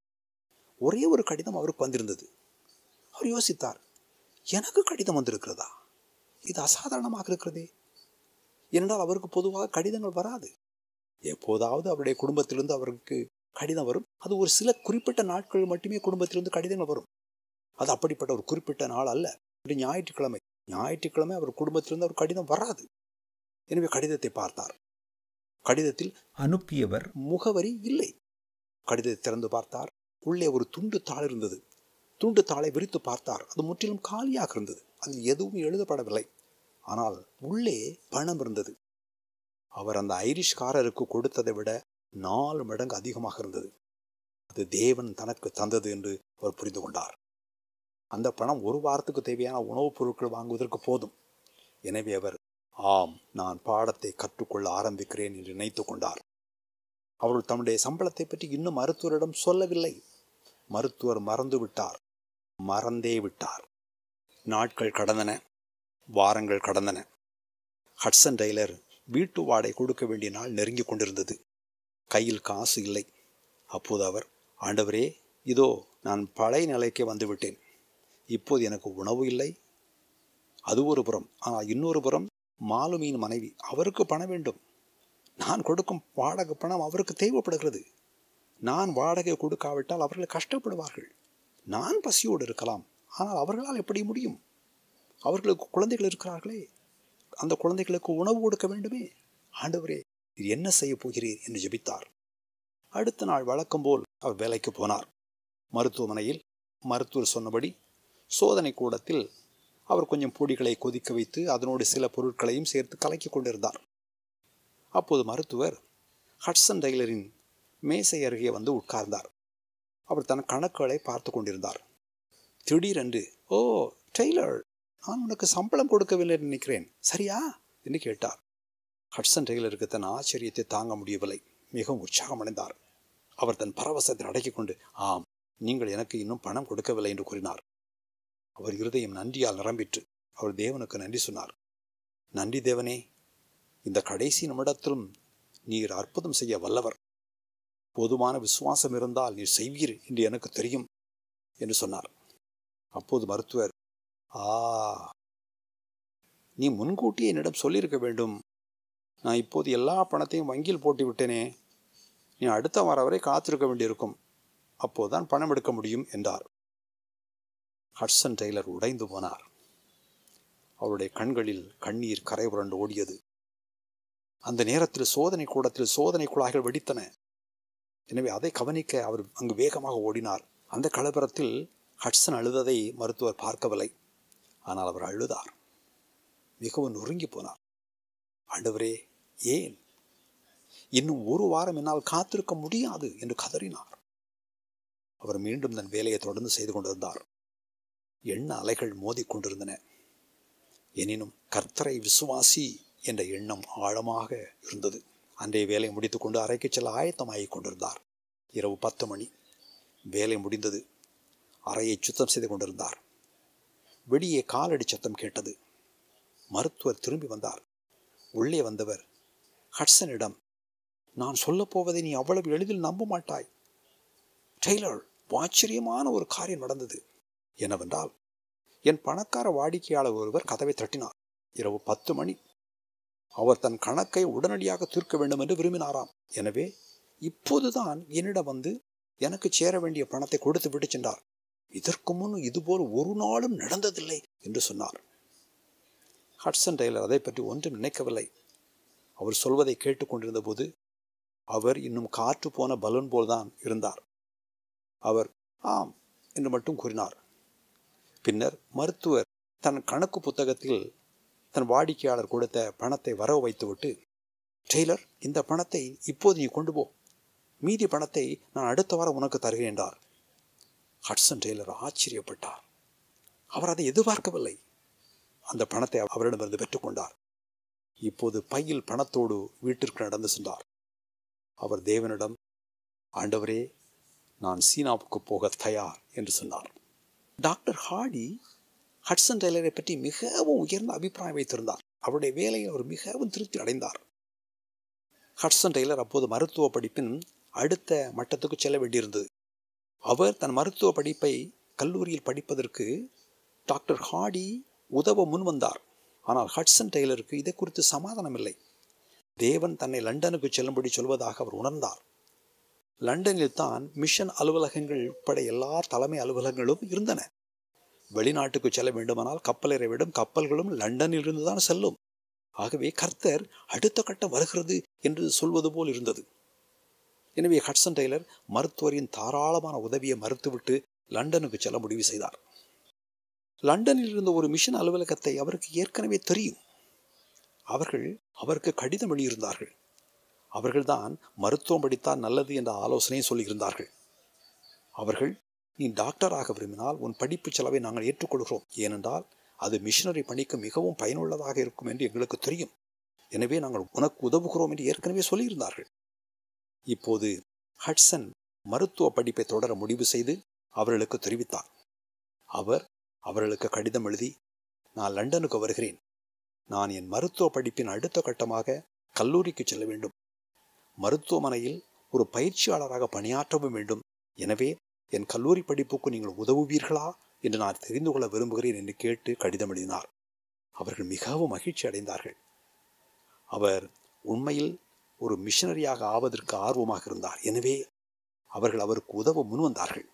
[SPEAKER 1] ஒரே ஒரு கடிதம் அவருக்கு வந்திருந்தது அவர் யோசித்தார் எனக்கு கடிதம் வந்திருக்கிறதா இது அசாதாரணமாக இருக்கிறதே ஏனென்றால் அவருக்கு பொதுவாக கடிதங்கள் வராது எப்போதாவது அவருடைய குடும்பத்திலிருந்து அவருக்கு கடிதம் வரும் அது ஒரு சில குறிப்பிட்ட நாட்கள் மட்டுமே குடும்பத்திலிருந்து கடிதங்கள் வரும் அது அப்படிப்பட்ட ஒரு குறிப்பிட்ட நாள் அல்ல ஞாயிற்றுக்கிழமை ஞாயிற்றுக்கிழமை அவர் குடும்பத்திலிருந்து அவர் கடிதம் வராது எனவே கடிதத்தை பார்த்தார் கடிதத்தில் அனுப்பியவர் முகவரி இல்லை கடிதத்தை திறந்து பார்த்தார் உள்ளே ஒரு துண்டு தாள் இருந்தது துண்டு தாளை விரித்து பார்த்தார் அது முற்றிலும் காலியாக இருந்தது அதில் எதுவும் எழுதப்படவில்லை ஆனால் உள்ளே பணம் இருந்தது அவர் அந்த ஐரிஷ்காரருக்கு கொடுத்ததை விட நாலு மடங்கு அதிகமாக இருந்தது அது தேவன் தனக்கு தந்தது என்று அவர் புரிந்து கொண்டார் அந்த பணம் ஒரு வாரத்துக்கு தேவையான உணவுப் பொருட்கள் வாங்குவதற்கு போதும் எனவே அவர் ஆம் நான் பாடத்தை கற்றுக்கொள்ள ஆரம்பிக்கிறேன் என்று நினைத்து கொண்டார் அவர்கள் தம்முடைய சம்பளத்தை பற்றி இன்னும் மருத்துவரிடம் சொல்லவில்லை மருத்துவர் மறந்து விட்டார் மறந்தே விட்டார் நாட்கள் கடந்தன வாரங்கள் கடந்தன ஹட்சன் டெய்லர் வீட்டு வாடகை கொடுக்க வேண்டிய நாள் நெருங்கி கொண்டிருந்தது கையில் காசு இல்லை அப்போது அவர் ஆண்டவரே இதோ நான் பழைய நிலைக்கு வந்துவிட்டேன் இப்போது எனக்கு உணவு இல்லை அது ஒரு புறம் ஆனால் இன்னொரு புறம் மாலுமியின் மனைவி அவருக்கு பணம் வேண்டும் நான் கொடுக்கும் வாடகை பணம் அவருக்கு தேவைப்படுகிறது நான் வாடகை கொடுக்காவிட்டால் அவர்கள் கஷ்டப்படுவார்கள் நான் பசியோடு இருக்கலாம் ஆனால் அவர்களால் எப்படி முடியும் அவர்களுக்கு குழந்தைகள் இருக்கிறார்களே அந்த குழந்தைகளுக்கு உணவு கொடுக்க வேண்டுமே ஆண்டவரே இது என்ன செய்ய போகிறீர் என்று ஜெபித்தார் அடுத்த நாள் வழக்கம் போல் அவர் வேலைக்கு போனார் மருத்துவமனையில் மருத்துவர் சொன்னபடி சோதனை கூடத்தில் அவர் கொஞ்சம் பொடிகளை கொதிக்க வைத்து அதனோடு சில பொருட்களையும் சேர்த்து கலக்கி கொண்டிருந்தார் அப்போது மருத்துவர் ஹட்சன் டெய்லரின் மேசை அருகே வந்து உட்கார்ந்தார் அவர் தன் கணக்குகளை பார்த்து கொண்டிருந்தார் திடீரென்று ஓ டெய்லர் நான் உனக்கு சம்பளம் கொடுக்கவில்லை என்று நினைக்கிறேன் சரியா என்று கேட்டார் ஹட்சன் டெய்லருக்கு தன் ஆச்சரியத்தை தாங்க முடியவில்லை மிகவும் உற்சாகமடைந்தார் அவர் தன் பரவசத்தை அடக்கிக் கொண்டு ஆம் நீங்கள் எனக்கு இன்னும் பணம் கொடுக்கவில்லை என்று கூறினார் அவர் இருதயம் நன்றியால் நிரம்பிற்று அவர் தேவனுக்கு நன்றி சொன்னார் நன்றி தேவனே இந்த கடைசி நிமிடத்திலும் நீர் அற்புதம் செய்ய வல்லவர் போதுமான விசுவாசம் இருந்தால் நீர் செய்வீர் என்று எனக்கு தெரியும் என்று சொன்னார் அப்போது மருத்துவர் ஆ நீ முன்கூட்டியே என்னிடம் சொல்லியிருக்க வேண்டும் நான் இப்போது எல்லா பணத்தையும் வங்கியில் போட்டு விட்டேனே நீ அடுத்த வாரம் வரை காத்திருக்க வேண்டியிருக்கும் அப்போதுதான் பணம் எடுக்க முடியும் என்றார் ஹட்சன் டெய்லர் உடைந்து போனார் அவருடைய கண்களில் கண்ணீர் கரை புரண்டு ஓடியது அந்த நேரத்தில் சோதனை கூடத்தில் சோதனை குழாய்கள் வெடித்தன எனவே அதை கவனிக்க அவர் அங்கு வேகமாக ஓடினார் அந்த கலவரத்தில் ஹட்சன் அழுததை மருத்துவர் பார்க்கவில்லை ஆனால் அவர் அழுதார் மிகவும் நொறுங்கி போனார் ஆண்டவரே ஏன் இன்னும் ஒரு வாரம் என்னால் காத்திருக்க முடியாது என்று கதறினார் அவர் மீண்டும் தன் வேலையை தொடர்ந்து செய்து கொண்டிருந்தார் எண்ண அலைகள் மோதிக்கொண்டிருந்தன எனினும் கர்த்தரை விசுவாசி என்ற எண்ணம் ஆழமாக இருந்தது அன்றைய வேலை முடித்துக்கொண்டு அறைக்கு செல்ல ஆயத்தமாகிக் கொண்டிருந்தார் இரவு பத்து மணி வேலை முடிந்தது அறையை சுத்தம் செய்து கொண்டிருந்தார் வெளியே காலடி சத்தம் கேட்டது மருத்துவர் திரும்பி வந்தார் உள்ளே வந்தவர் ஹட்சனிடம் நான் சொல்லப்போவதை நீ அவ்வளவு எளிதில் நம்ப மாட்டாய் டெய்லர் ஆச்சரியமான ஒரு காரியம் நடந்தது என்னவென்றால் என் பணக்கார வாடிக்கையாளர் ஒருவர் கதவை தட்டினார் இரவு பத்து மணி அவர் தன் கணக்கை உடனடியாக தீர்க்க வேண்டும் என்று விரும்பினாராம் எனவே இப்போதுதான் என்னிடம் வந்து எனக்கு சேர வேண்டிய பணத்தை கொடுத்து விட்டு சென்றார் இதற்கு முன் இதுபோல் ஒரு நாளும் நடந்ததில்லை என்று சொன்னார் ஹட்சன் டெய்லர் அதை பற்றி ஒன்றும் நினைக்கவில்லை அவர் சொல்வதை கேட்டுக்கொண்டிருந்த போது அவர் இன்னும் காற்று போன பலூன் போல்தான் இருந்தார் அவர் ஆம் என்று மட்டும் கூறினார் பின்னர் மருத்துவர் தன் கணக்கு புத்தகத்தில் தன் வாடிக்கையாளர் கொடுத்த பணத்தை வரவு வைத்துவிட்டு டெய்லர் இந்த பணத்தை இப்போது நீ கொண்டு போ மீதி பணத்தை நான் அடுத்த வாரம் உனக்கு தருகிறேன் என்றார் ஹட்சன் டெய்லர் ஆச்சரியப்பட்டார் அவர் அதை எதிர்பார்க்கவில்லை அந்த பணத்தை அவரிடமிருந்து பெற்றுக்கொண்டார் இப்போது பையில் பணத்தோடு வீட்டிற்கு நடந்து சென்றார் அவர் தேவனிடம் ஆண்டவரே நான் சீனாவுக்கு போக தயார் என்று சொன்னார் டாக்டர் ஹாடி ஹட்சன் டெய்லரை பற்றி மிகவும் உயர்ந்த அபிப்பிராயம் வைத்திருந்தார் அவருடைய வேலையில் அவர் மிகவும் திருப்தி அடைந்தார் ஹட்சன் டெய்லர் அப்போது மருத்துவ படிப்பின் அடுத்த மட்டத்துக்கு செல்ல வேண்டியிருந்தது அவர் தன் மருத்துவ படிப்பை கல்லூரியில் படிப்பதற்கு டாக்டர் ஹாடி உதவ முன்வந்தார் ஆனால் ஹட்சன் டெய்லருக்கு இதை குறித்து சமாதானம் இல்லை தேவன் தன்னை லண்டனுக்கு செல்லும்படி சொல்வதாக அவர் உணர்ந்தார் லண்டனில் தான் மிஷன் அலுவலகங்கள் உட்பட எல்லா தலைமை அலுவலகங்களும் இருந்தன வெளிநாட்டுக்கு செல்ல வேண்டுமானால் கப்பலேற விடும் கப்பல்களும் லண்டனில் இருந்துதான் செல்லும் ஆகவே கர்த்தர் அடுத்த கட்டம் வருகிறது என்று சொல்வது போல் இருந்தது எனவே ஹட்சன் டெய்லர் மருத்துவரின் தாராளமான உதவியை மறுத்துவிட்டு லண்டனுக்கு செல்ல முடிவு செய்தார் லண்டனில் இருந்த ஒரு மிஷன் அலுவலகத்தை அவருக்கு ஏற்கனவே தெரியும் அவர்கள் அவருக்கு கடிதம் எழுதியிருந்தார்கள் அவர்கள்தான் மருத்துவம் படித்தால் நல்லது என்ற ஆலோசனையை சொல்லியிருந்தார்கள் அவர்கள் நீ டாக்டராக விரும்பினால் உன் படிப்பு செலவை நாங்கள் ஏற்றுக்கொள்கிறோம் ஏனென்றால் அது மிஷனரி பணிக்கு மிகவும் பயனுள்ளதாக இருக்கும் என்று எங்களுக்கு தெரியும் எனவே நாங்கள் உனக்கு உதவுகிறோம் என்று ஏற்கனவே சொல்லியிருந்தார்கள் இப்போது ஹட்சன் மருத்துவ படிப்பை தொடர முடிவு செய்து அவர்களுக்கு தெரிவித்தார் அவர் அவர்களுக்கு கடிதம் எழுதி நான் லண்டனுக்கு வருகிறேன் நான் என் மருத்துவ படிப்பின் அடுத்த கட்டமாக கல்லூரிக்கு செல்ல வேண்டும் மருத்துவமனையில் ஒரு பயிற்சியாளராக பணியாற்றவும் வேண்டும் எனவே என் கல்லூரி படிப்புக்கு நீங்கள் உதவுவீர்களா என்று நான் தெரிந்து கொள்ள விரும்புகிறேன் என்று கேட்டு கடிதம் எழுதினார் அவர்கள் மிகவும் மகிழ்ச்சி அடைந்தார்கள் அவர் உண்மையில் ஒரு மிஷனரியாக ஆவதற்கு ஆர்வமாக இருந்தார் எனவே அவர்கள் அவருக்கு உதவ முன்வந்தார்கள்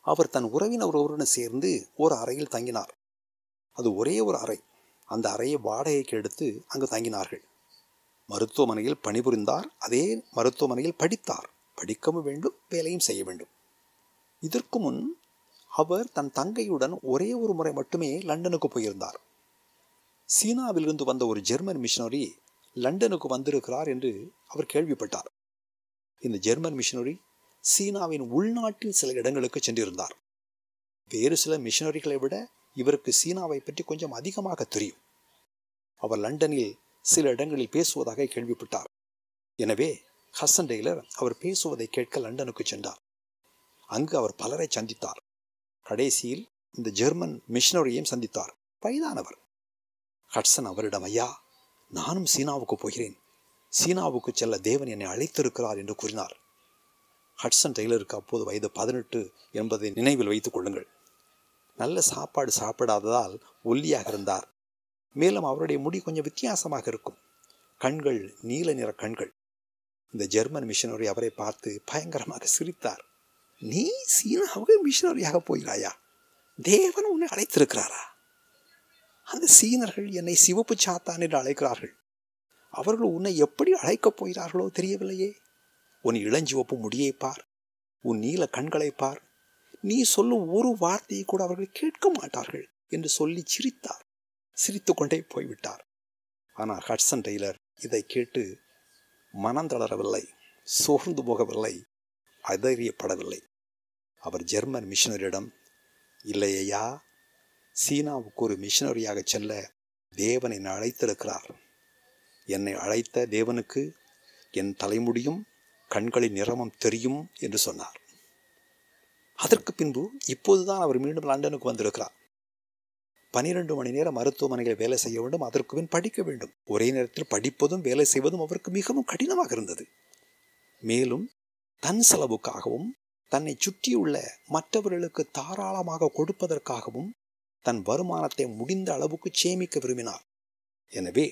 [SPEAKER 1] அவர் தன் உறவினர் ஒருவருடன் சேர்ந்து ஒரு அறையில் தங்கினார் அது ஒரே ஒரு அறை அந்த அறையை வாடகைக்கு எடுத்து அங்கு தங்கினார்கள் மருத்துவமனையில் பணிபுரிந்தார் அதே மருத்துவமனையில் படித்தார் படிக்கவும் வேண்டும் வேலையும் செய்ய வேண்டும் இதற்கு முன் அவர் தன் தங்கையுடன் ஒரே ஒரு முறை மட்டுமே லண்டனுக்கு போயிருந்தார் சீனாவிலிருந்து வந்த ஒரு ஜெர்மன் மிஷனரி லண்டனுக்கு வந்திருக்கிறார் என்று அவர் கேள்விப்பட்டார் இந்த ஜெர்மன் மிஷனரி சீனாவின் உள்நாட்டின் சில இடங்களுக்கு சென்றிருந்தார் வேறு சில மிஷனரிகளை விட இவருக்கு சீனாவை பற்றி கொஞ்சம் அதிகமாக தெரியும் அவர் லண்டனில் சில இடங்களில் பேசுவதாக கேள்விப்பட்டார் எனவே ஹசன் டெய்லர் அவர் பேசுவதை கேட்க லண்டனுக்கு சென்றார் அங்கு அவர் பலரை சந்தித்தார் கடைசியில் இந்த ஜெர்மன் மிஷனரியையும் சந்தித்தார் வயதானவர் ஹட்சன் அவரிடம் ஐயா நானும் சீனாவுக்கு போகிறேன் சீனாவுக்கு செல்ல தேவன் என்னை அழைத்திருக்கிறார் என்று கூறினார் ஹட்சன் டெய்லருக்கு அப்போது வயது பதினெட்டு என்பதை நினைவில் வைத்துக் கொள்ளுங்கள் நல்ல சாப்பாடு சாப்பிடாததால் ஒல்லியாக இருந்தார் மேலும் அவருடைய முடி கொஞ்சம் வித்தியாசமாக இருக்கும் கண்கள் நீல நிற கண்கள் இந்த ஜெர்மன் மிஷனரி அவரை பார்த்து பயங்கரமாக சிரித்தார் நீ சீனாவுக்கு மிஷனரியாக போகிறாயா தேவன் உன்னை அழைத்திருக்கிறாரா அந்த சீனர்கள் என்னை சிவப்பு சாத்தான் என்று அழைக்கிறார்கள் அவர்கள் உன்னை எப்படி அழைக்கப் போகிறார்களோ தெரியவில்லையே உன் இளஞ்சிவப்பு முடியை பார் உன் நீல கண்களை பார் நீ சொல்லும் ஒரு வார்த்தையை கூட அவர்கள் கேட்க மாட்டார்கள் என்று சொல்லி சிரித்தார் சிரித்து கொண்டே போய்விட்டார் ஆனால் ஹட்சன் டெய்லர் இதை கேட்டு மனம் தளரவில்லை சோர்ந்து போகவில்லை அதறியப்படவில்லை அவர் ஜெர்மன் மிஷனரியிடம் இல்லையா சீனாவுக்கு ஒரு மிஷனரியாக செல்ல தேவன் என்னை அழைத்திருக்கிறார் என்னை அழைத்த தேவனுக்கு என் தலைமுடியும் கண்களின் நிறமும் தெரியும் என்று சொன்னார் அதற்கு பின்பு இப்போதுதான் அவர் மீண்டும் லண்டனுக்கு வந்திருக்கிறார் பனிரெண்டு மணி நேரம் மருத்துவமனையில் வேலை செய்ய வேண்டும் அதற்கு பின் படிக்க வேண்டும் ஒரே நேரத்தில் படிப்பதும் வேலை செய்வதும் அவருக்கு மிகவும் கடினமாக இருந்தது மேலும் தன் செலவுக்காகவும் தன்னை சுற்றியுள்ள மற்றவர்களுக்கு தாராளமாக கொடுப்பதற்காகவும் தன் வருமானத்தை முடிந்த அளவுக்கு சேமிக்க விரும்பினார் எனவே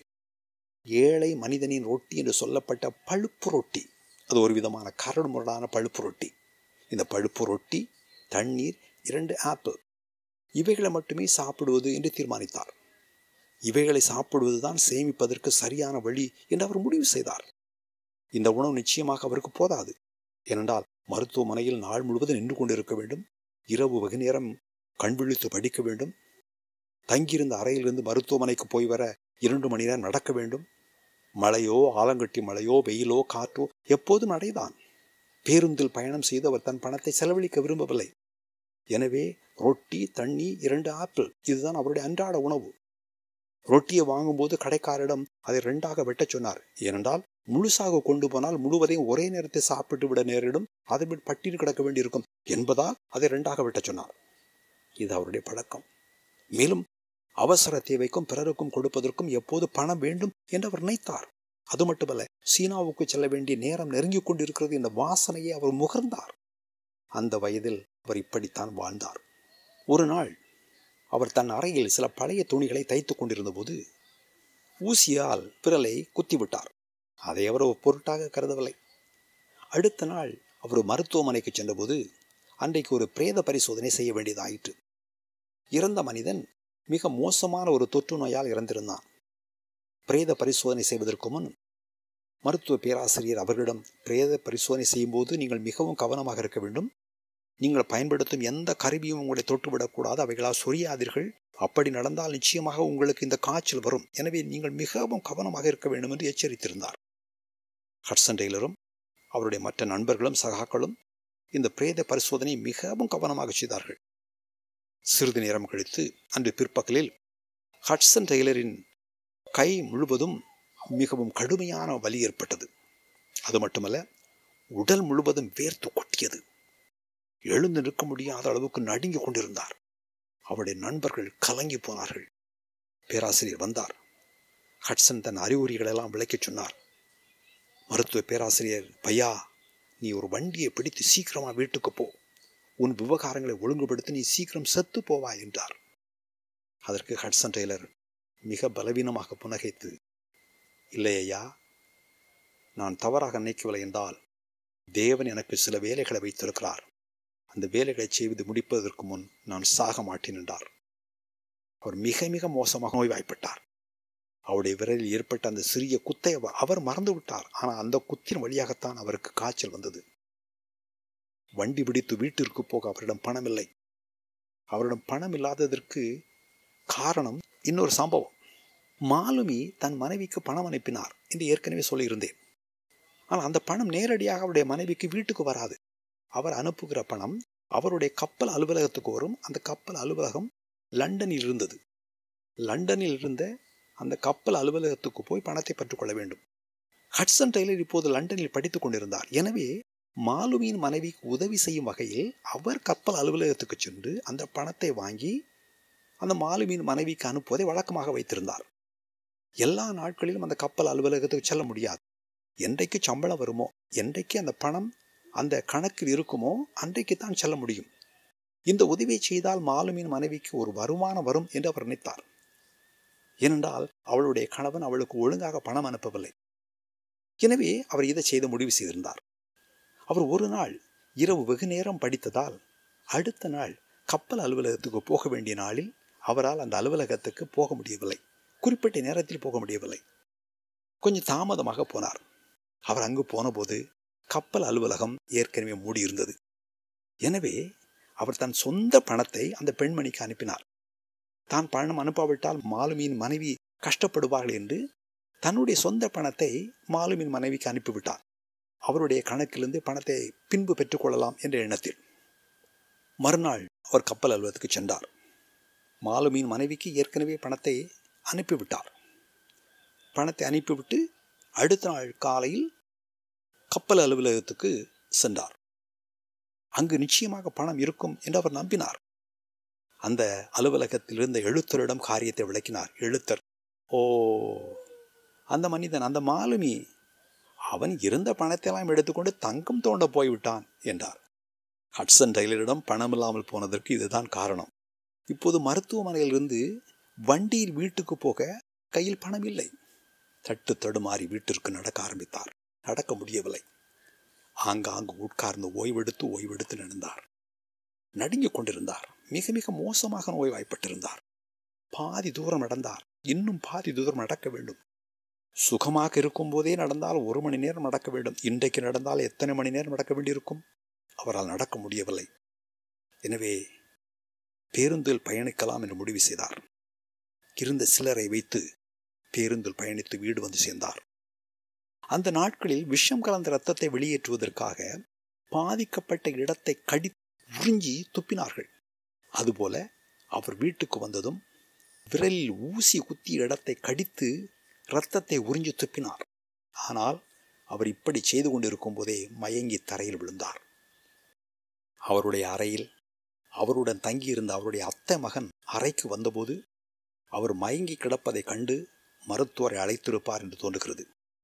[SPEAKER 1] ஏழை மனிதனின் ரொட்டி என்று சொல்லப்பட்ட பழுப்பு ரொட்டி அது ஒரு விதமான கரடு முரடான பழுப்பு ரொட்டி இந்த பழுப்பு ரொட்டி தண்ணீர் இரண்டு ஆப்பிள் இவைகளை மட்டுமே சாப்பிடுவது என்று தீர்மானித்தார் இவைகளை சாப்பிடுவதுதான் சேமிப்பதற்கு சரியான வழி என்று அவர் முடிவு செய்தார் இந்த உணவு நிச்சயமாக அவருக்கு போதாது ஏனென்றால் மருத்துவமனையில் நாள் முழுவதும் நின்று கொண்டிருக்க வேண்டும் இரவு வெகு நேரம் கண் விழித்து படிக்க வேண்டும் தங்கியிருந்த அறையிலிருந்து மருத்துவமனைக்கு போய் வர இரண்டு மணி நேரம் நடக்க வேண்டும் மழையோ ஆலங்கட்டி மழையோ வெயிலோ காற்றோ எப்போதும் நடைதான் பேருந்தில் பயணம் செய்து அவர் தன் பணத்தை செலவழிக்க விரும்பவில்லை எனவே ரொட்டி தண்ணி இரண்டு ஆப்பிள் இதுதான் அவருடைய அன்றாட உணவு ரொட்டியை வாங்கும்போது கடைக்காரரிடம் அதை ரெண்டாக வெட்டச் சொன்னார் ஏனென்றால் முழுசாக கொண்டு போனால் முழுவதையும் ஒரே நேரத்தை சாப்பிட்டு விட நேரிடும் அதை விட பட்டினி கிடக்க வேண்டியிருக்கும் என்பதால் அதை ரெண்டாக வெட்டச் சொன்னார் இது அவருடைய பழக்கம் மேலும் அவசர தேவைக்கும் பிறருக்கும் கொடுப்பதற்கும் எப்போது பணம் வேண்டும் என்று அவர் நினைத்தார் அது மட்டுமல்ல சீனாவுக்கு செல்ல வேண்டிய நேரம் நெருங்கிக் கொண்டிருக்கிறது என்ற வாசனையை அவர் முகர்ந்தார் அந்த வயதில் அவர் இப்படித்தான் வாழ்ந்தார் ஒரு நாள் அவர் தன் அறையில் சில பழைய துணிகளை தைத்துக் கொண்டிருந்த போது ஊசியால் விரலை குத்திவிட்டார் அதை அவர் ஒரு பொருட்டாக கருதவில்லை அடுத்த நாள் அவர் மருத்துவமனைக்கு சென்றபோது அன்றைக்கு ஒரு பிரேத பரிசோதனை செய்ய வேண்டியதாயிற்று இறந்த மனிதன் மிக மோசமான ஒரு தொற்று நோயால் இறந்திருந்தான் பிரேத பரிசோதனை செய்வதற்கு முன் மருத்துவ பேராசிரியர் அவர்களிடம் பிரேத பரிசோதனை செய்யும்போது நீங்கள் மிகவும் கவனமாக இருக்க வேண்டும் நீங்கள் பயன்படுத்தும் எந்த கருவியும் உங்களை தொட்டுவிடக்கூடாது அவைகளால் சொரியாதீர்கள் அப்படி நடந்தால் நிச்சயமாக உங்களுக்கு இந்த காய்ச்சல் வரும் எனவே நீங்கள் மிகவும் கவனமாக இருக்க வேண்டும் என்று எச்சரித்திருந்தார் ஹட்சன் டெய்லரும் அவருடைய மற்ற நண்பர்களும் சகாக்களும் இந்த பிரேத பரிசோதனை மிகவும் கவனமாக செய்தார்கள் சிறிது நேரம் கழித்து அன்று பிற்பகலில் ஹட்சன் டெய்லரின் கை முழுவதும் மிகவும் கடுமையான வலி ஏற்பட்டது அது மட்டுமல்ல உடல் முழுவதும் வேர்த்து கொட்டியது எழுந்து நிற்க முடியாத அளவுக்கு நடுங்கிக் கொண்டிருந்தார் அவருடைய நண்பர்கள் கலங்கி போனார்கள் பேராசிரியர் வந்தார் ஹட்சன் தன் அறிகுறிகளெல்லாம் விளக்கிச் சொன்னார் மருத்துவ பேராசிரியர் பையா நீ ஒரு வண்டியை பிடித்து சீக்கிரமா வீட்டுக்கு போ உன் விவகாரங்களை ஒழுங்குபடுத்தி நீ சீக்கிரம் செத்து போவாய் என்றார் அதற்கு ஹட்சன் டெய்லர் மிக பலவீனமாக புனகைத்து இல்லையா நான் தவறாக நினைக்கவில்லை என்றால் தேவன் எனக்கு சில வேலைகளை வைத்திருக்கிறார் அந்த வேலைகளை செய்து முடிப்பதற்கு முன் நான் சாக மாட்டேன் என்றார் அவர் மிக மிக மோசமாக நோய்வாய்ப்பட்டார் அவருடைய விரலில் ஏற்பட்ட அந்த சிறிய குத்தை அவர் மறந்து விட்டார் ஆனால் அந்த குத்தின் வழியாகத்தான் அவருக்கு காய்ச்சல் வந்தது வண்டி பிடித்து வீட்டிற்கு போக அவரிடம் பணம் இல்லை அவரிடம் பணம் இல்லாததற்கு காரணம் இன்னொரு சம்பவம் மாலுமி தன் மனைவிக்கு பணம் அனுப்பினார் என்று ஏற்கனவே சொல்லியிருந்தேன் ஆனால் அந்த பணம் நேரடியாக அவருடைய மனைவிக்கு வீட்டுக்கு வராது அவர் அனுப்புகிற பணம் அவருடைய கப்பல் அலுவலகத்துக்கு வரும் அந்த கப்பல் அலுவலகம் லண்டனில் இருந்தது லண்டனில் இருந்த அந்த கப்பல் அலுவலகத்துக்கு போய் பணத்தை பெற்றுக்கொள்ள வேண்டும் ஹட்சன் டெய்லர் இப்போது லண்டனில் படித்துக் கொண்டிருந்தார் எனவே மாலுமியின் மனைவிக்கு உதவி செய்யும் வகையில் அவர் கப்பல் அலுவலகத்துக்கு சென்று அந்த பணத்தை வாங்கி அந்த மாலுமியின் மனைவிக்கு அனுப்புவதை வழக்கமாக வைத்திருந்தார் எல்லா நாட்களிலும் அந்த கப்பல் அலுவலகத்துக்கு செல்ல முடியாது என்றைக்கு சம்பளம் வருமோ என்றைக்கு அந்த பணம் அந்த கணக்கில் இருக்குமோ அன்றைக்கு தான் செல்ல முடியும் இந்த உதவியை செய்தால் மாலுமியின் மனைவிக்கு ஒரு வருமானம் வரும் என்று அவர் நினைத்தார் ஏனென்றால் அவளுடைய கணவன் அவளுக்கு ஒழுங்காக பணம் அனுப்பவில்லை எனவே அவர் இதை செய்து முடிவு செய்திருந்தார் அவர் ஒரு நாள் இரவு வெகு நேரம் படித்ததால் அடுத்த நாள் கப்பல் அலுவலகத்துக்கு போக வேண்டிய நாளில் அவரால் அந்த அலுவலகத்துக்கு போக முடியவில்லை குறிப்பிட்ட நேரத்தில் போக முடியவில்லை கொஞ்சம் தாமதமாக போனார் அவர் அங்கு போனபோது கப்பல் அலுவலகம் ஏற்கனவே மூடியிருந்தது எனவே அவர் தன் சொந்த பணத்தை அந்த பெண்மணிக்கு அனுப்பினார் தான் பணம் அனுப்பாவிட்டால் மாலுமியின் மனைவி கஷ்டப்படுவார்கள் என்று தன்னுடைய சொந்த பணத்தை மாலுமியின் மனைவிக்கு அனுப்பிவிட்டார் அவருடைய கணக்கிலிருந்து பணத்தை பின்பு பெற்றுக்கொள்ளலாம் என்ற எண்ணத்தில் மறுநாள் அவர் கப்பல் அலுவலகத்துக்கு சென்றார் மாலுமியின் மனைவிக்கு ஏற்கனவே பணத்தை அனுப்பிவிட்டார் பணத்தை அனுப்பிவிட்டு அடுத்த நாள் காலையில் கப்பல் அலுவலகத்துக்கு சென்றார் அங்கு நிச்சயமாக பணம் இருக்கும் என்று அவர் நம்பினார் அந்த அலுவலகத்தில் இருந்த எழுத்தரிடம் காரியத்தை விளக்கினார் எழுத்தர் ஓ அந்த மனிதன் அந்த மாலுமி அவன் இருந்த பணத்தையெல்லாம் எடுத்துக்கொண்டு தங்கம் தோண்ட போய்விட்டான் என்றார் ஹட்சன் டெய்லரிடம் பணம் இல்லாமல் போனதற்கு இதுதான் காரணம் இப்போது மருத்துவமனையிலிருந்து வண்டியில் வீட்டுக்கு போக கையில் பணம் இல்லை தட்டு தடுமாறி வீட்டிற்கு நடக்க ஆரம்பித்தார் நடக்க முடியவில்லை ஆங்காங்கு உட்கார்ந்து ஓய்வெடுத்து ஓய்வெடுத்து நடந்தார் நடுங்கிக் கொண்டிருந்தார் மிக மிக மோசமாக நோய்வாய்ப்பட்டிருந்தார் பாதி தூரம் நடந்தார் இன்னும் பாதி தூரம் நடக்க வேண்டும் சுகமாக இருக்கும் போதே நடந்தால் ஒரு மணி நேரம் நடக்க வேண்டும் இன்றைக்கு நடந்தால் எத்தனை மணி நேரம் நடக்க வேண்டியிருக்கும் அவரால் நடக்க முடியவில்லை எனவே பேருந்தில் பயணிக்கலாம் என்று முடிவு செய்தார் இருந்த சிலரை வைத்து பேருந்தில் பயணித்து வீடு வந்து சேர்ந்தார் அந்த நாட்களில் விஷம் கலந்த ரத்தத்தை வெளியேற்றுவதற்காக பாதிக்கப்பட்ட இடத்தை கடி உறிஞ்சி துப்பினார்கள் அதுபோல அவர் வீட்டுக்கு வந்ததும் விரலில் ஊசி குத்திய இடத்தை கடித்து இரத்தத்தை உறிஞ்சி துப்பினார் ஆனால் அவர் இப்படி செய்து கொண்டிருக்கும் போதே மயங்கி தரையில் விழுந்தார் அவருடைய அறையில் அவருடன் தங்கியிருந்த அவருடைய அத்தை மகன் அறைக்கு வந்தபோது அவர் மயங்கி கிடப்பதை கண்டு மருத்துவரை அழைத்திருப்பார் என்று தோன்றுகிறது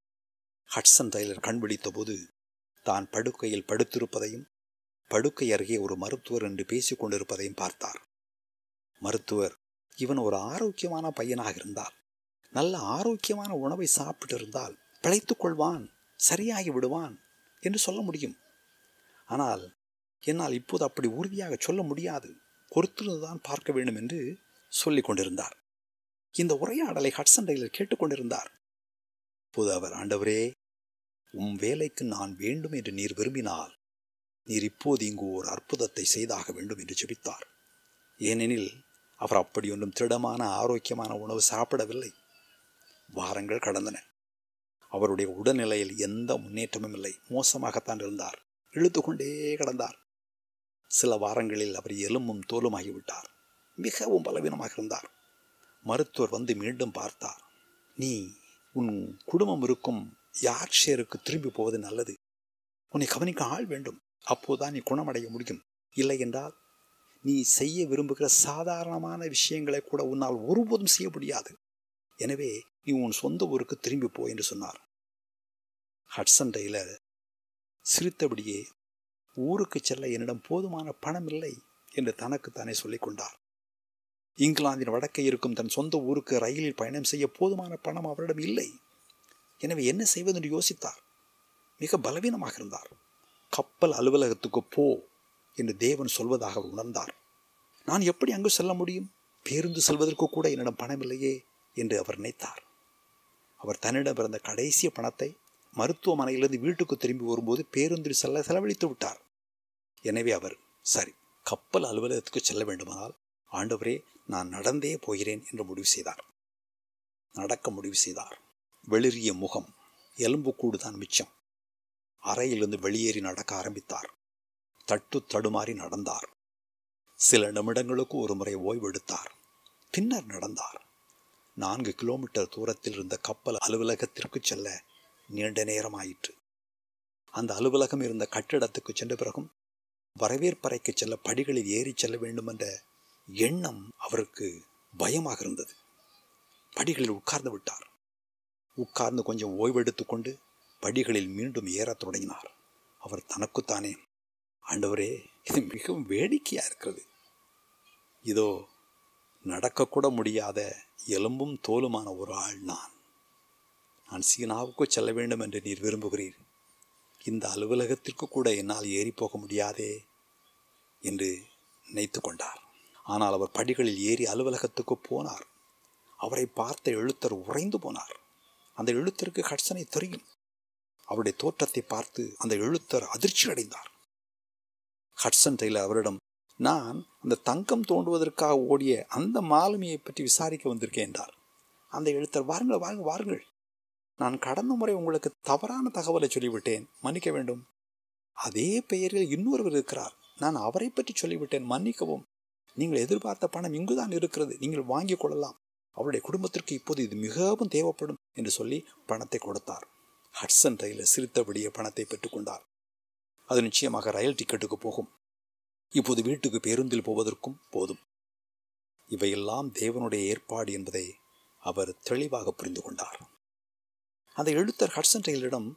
[SPEAKER 1] ஹட்சன் டெய்லர் கண் விழித்தபோது தான் படுக்கையில் படுத்திருப்பதையும் படுக்கை அருகே ஒரு மருத்துவர் என்று பேசிக் கொண்டிருப்பதையும் பார்த்தார் மருத்துவர் இவன் ஒரு ஆரோக்கியமான பையனாக இருந்தால் நல்ல ஆரோக்கியமான உணவை சாப்பிட்டு இருந்தால் பிழைத்துக் கொள்வான் சரியாகி விடுவான் என்று சொல்ல முடியும் ஆனால் என்னால் இப்போது அப்படி உறுதியாக சொல்ல முடியாது பொறுத்திருந்துதான் பார்க்க வேண்டும் என்று சொல்லிக் கொண்டிருந்தார் இந்த உரையாடலை ஹட்சன் டெய்லர் கேட்டுக்கொண்டிருந்தார் இப்போது அவர் ஆண்டவரே உம் வேலைக்கு நான் வேண்டும் என்று நீர் விரும்பினால் நீர் இப்போது இங்கு ஒரு அற்புதத்தை செய்தாக வேண்டும் என்று ஜெபித்தார் ஏனெனில் அவர் அப்படி ஒன்றும் திடமான ஆரோக்கியமான உணவு சாப்பிடவில்லை வாரங்கள் கடந்தன அவருடைய உடல்நிலையில் எந்த முன்னேற்றமும் இல்லை மோசமாகத்தான் இருந்தார் இழுத்து கொண்டே கடந்தார் சில வாரங்களில் அவர் எலும்பும் தோலுமாகிவிட்டார் மிகவும் பலவீனமாக இருந்தார் மருத்துவர் வந்து மீண்டும் பார்த்தார் நீ உன் குடும்பம் இருக்கும் யார்ஷேருக்கு திரும்பி போவது நல்லது உன்னை கவனிக்க ஆள் வேண்டும் அப்போதான் நீ குணமடைய முடியும் இல்லை என்றால் நீ செய்ய விரும்புகிற சாதாரணமான விஷயங்களை கூட உன்னால் ஒருபோதும் செய்ய முடியாது எனவே நீ உன் சொந்த ஊருக்கு திரும்பி போ என்று சொன்னார் ஹட்சன் டெய்லர் சிரித்தபடியே ஊருக்கு செல்ல என்னிடம் போதுமான பணம் இல்லை என்று தனக்கு தானே சொல்லிக் கொண்டார் இங்கிலாந்தின் வடக்கே இருக்கும் தன் சொந்த ஊருக்கு ரயிலில் பயணம் செய்ய போதுமான பணம் அவரிடம் இல்லை எனவே என்ன செய்வது என்று யோசித்தார் மிக பலவீனமாக இருந்தார் கப்பல் அலுவலகத்துக்கு போ என்று தேவன் சொல்வதாக அவர் உணர்ந்தார் நான் எப்படி அங்கு செல்ல முடியும் பேருந்து செல்வதற்கு கூட என்னிடம் பணமில்லையே என்று அவர் நினைத்தார் அவர் தன்னிடம் இருந்த கடைசி பணத்தை மருத்துவமனையிலிருந்து வீட்டுக்கு திரும்பி வரும்போது பேருந்தில் செல்ல செலவழித்து விட்டார் எனவே அவர் சரி கப்பல் அலுவலகத்துக்கு செல்ல வேண்டுமானால் ஆண்டவரே நான் நடந்தே போகிறேன் என்று முடிவு செய்தார் நடக்க முடிவு செய்தார் வெளிரிய முகம் எலும்புக்கூடு தான் மிச்சம் அறையிலிருந்து வெளியேறி நடக்க ஆரம்பித்தார் தட்டு தடுமாறி நடந்தார் சில நிமிடங்களுக்கு ஒரு முறை ஓய்வெடுத்தார் பின்னர் நடந்தார் நான்கு கிலோமீட்டர் தூரத்தில் இருந்த கப்பல் அலுவலகத்திற்கு செல்ல நீண்ட நேரம் ஆயிற்று அந்த அலுவலகம் இருந்த கட்டிடத்துக்கு சென்ற பிறகும் வரவேற்பறைக்கு செல்ல படிகளில் ஏறி செல்ல வேண்டும் என்ற எண்ணம் அவருக்கு பயமாக இருந்தது படிகளில் உட்கார்ந்து விட்டார் உட்கார்ந்து கொஞ்சம் ஓய்வெடுத்து கொண்டு படிகளில் மீண்டும் ஏறத் தொடங்கினார் அவர் தனக்குத்தானே ஆண்டவரே இது மிகவும் வேடிக்கையா இருக்கிறது இதோ நடக்கக்கூட முடியாத எலும்பும் தோலுமான ஒரு ஆள் நான் நான் சீனாவுக்கு செல்ல வேண்டும் என்று நீர் விரும்புகிறீர் இந்த அலுவலகத்திற்கு கூட என்னால் ஏறி போக முடியாதே என்று நினைத்து கொண்டார் ஆனால் அவர் படிகளில் ஏறி அலுவலகத்துக்கு போனார் அவரை பார்த்த எழுத்தர் உறைந்து போனார் அந்த எழுத்தருக்கு ஹட்சனை தெரியும் அவருடைய தோற்றத்தை பார்த்து அந்த எழுத்தர் அதிர்ச்சி அடைந்தார் ஹட்சன் டெய்லர் அவரிடம் நான் அந்த தங்கம் தோண்டுவதற்காக ஓடிய அந்த மாலுமியை பற்றி விசாரிக்க வந்திருக்கேன் என்றார் அந்த எழுத்தர் வாருங்கள் வாருங்கள் வாருங்கள் நான் கடந்த முறை உங்களுக்கு தவறான தகவலை சொல்லிவிட்டேன் மன்னிக்க வேண்டும் அதே பெயரில் இன்னொருவர் இருக்கிறார் நான் அவரை பற்றி சொல்லிவிட்டேன் மன்னிக்கவும் நீங்கள் எதிர்பார்த்த பணம் இங்குதான் இருக்கிறது நீங்கள் வாங்கிக் கொள்ளலாம் அவருடைய குடும்பத்திற்கு இப்போது இது மிகவும் தேவைப்படும் என்று சொல்லி பணத்தை கொடுத்தார் ஹட்சன் ரயிலில் சிரித்தபடியே பணத்தை பெற்றுக்கொண்டார் அது நிச்சயமாக ரயில் டிக்கெட்டுக்கு போகும் இப்போது வீட்டுக்கு பேருந்தில் போவதற்கும் போதும் இவையெல்லாம் தேவனுடைய ஏற்பாடு என்பதை அவர் தெளிவாக புரிந்து கொண்டார் அந்த எழுத்தர் ஹட்சன் டெய்லரிடம்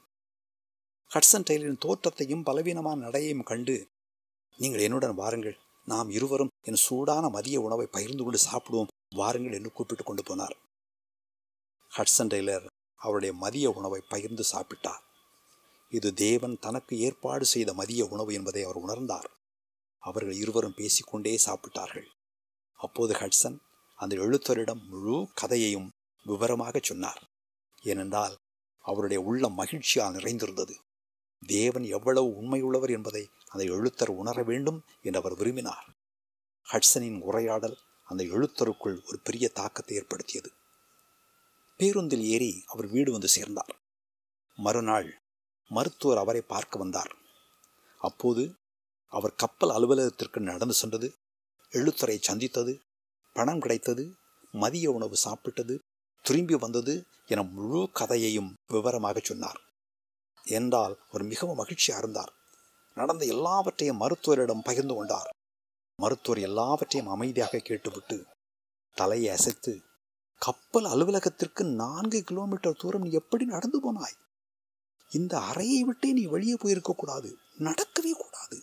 [SPEAKER 1] ஹட்சன் டெய்லரின் தோற்றத்தையும் பலவீனமான நடையையும் கண்டு நீங்கள் என்னுடன் வாருங்கள் நாம் இருவரும் என் சூடான மதிய உணவை பகிர்ந்து கொண்டு சாப்பிடுவோம் வாருங்கள் என்று கூப்பிட்டு கொண்டு போனார் ஹட்சன் டெய்லர் அவருடைய மதிய உணவை பகிர்ந்து சாப்பிட்டார் இது தேவன் தனக்கு ஏற்பாடு செய்த மதிய உணவு என்பதை அவர் உணர்ந்தார் அவர்கள் இருவரும் பேசிக்கொண்டே சாப்பிட்டார்கள் அப்போது ஹட்சன் அந்த எழுத்தரிடம் முழு கதையையும் விவரமாக சொன்னார் ஏனென்றால் அவருடைய உள்ளம் மகிழ்ச்சியால் நிறைந்திருந்தது தேவன் எவ்வளவு உண்மையுள்ளவர் என்பதை அந்த எழுத்தர் உணர வேண்டும் என்று அவர் விரும்பினார் ஹட்சனின் உரையாடல் அந்த எழுத்தருக்குள் ஒரு பெரிய தாக்கத்தை ஏற்படுத்தியது பேருந்தில் ஏறி அவர் வீடு வந்து சேர்ந்தார் மறுநாள் மருத்துவர் அவரை பார்க்க வந்தார் அப்போது அவர் கப்பல் அலுவலகத்திற்கு நடந்து சென்றது எழுத்தரை சந்தித்தது பணம் கிடைத்தது மதிய உணவு சாப்பிட்டது திரும்பி வந்தது என முழு கதையையும் விவரமாக சொன்னார் என்றால் அவர் மிகவும் மகிழ்ச்சியாக இருந்தார் நடந்த எல்லாவற்றையும் மருத்துவரிடம் பகிர்ந்து கொண்டார் மருத்துவர் எல்லாவற்றையும் அமைதியாக கேட்டுவிட்டு தலையை அசைத்து கப்பல் அலுவலகத்திற்கு நான்கு கிலோமீட்டர் தூரம் நீ எப்படி நடந்து போனாய் இந்த அறையை விட்டே நீ வெளியே போயிருக்க கூடாது நடக்கவே கூடாது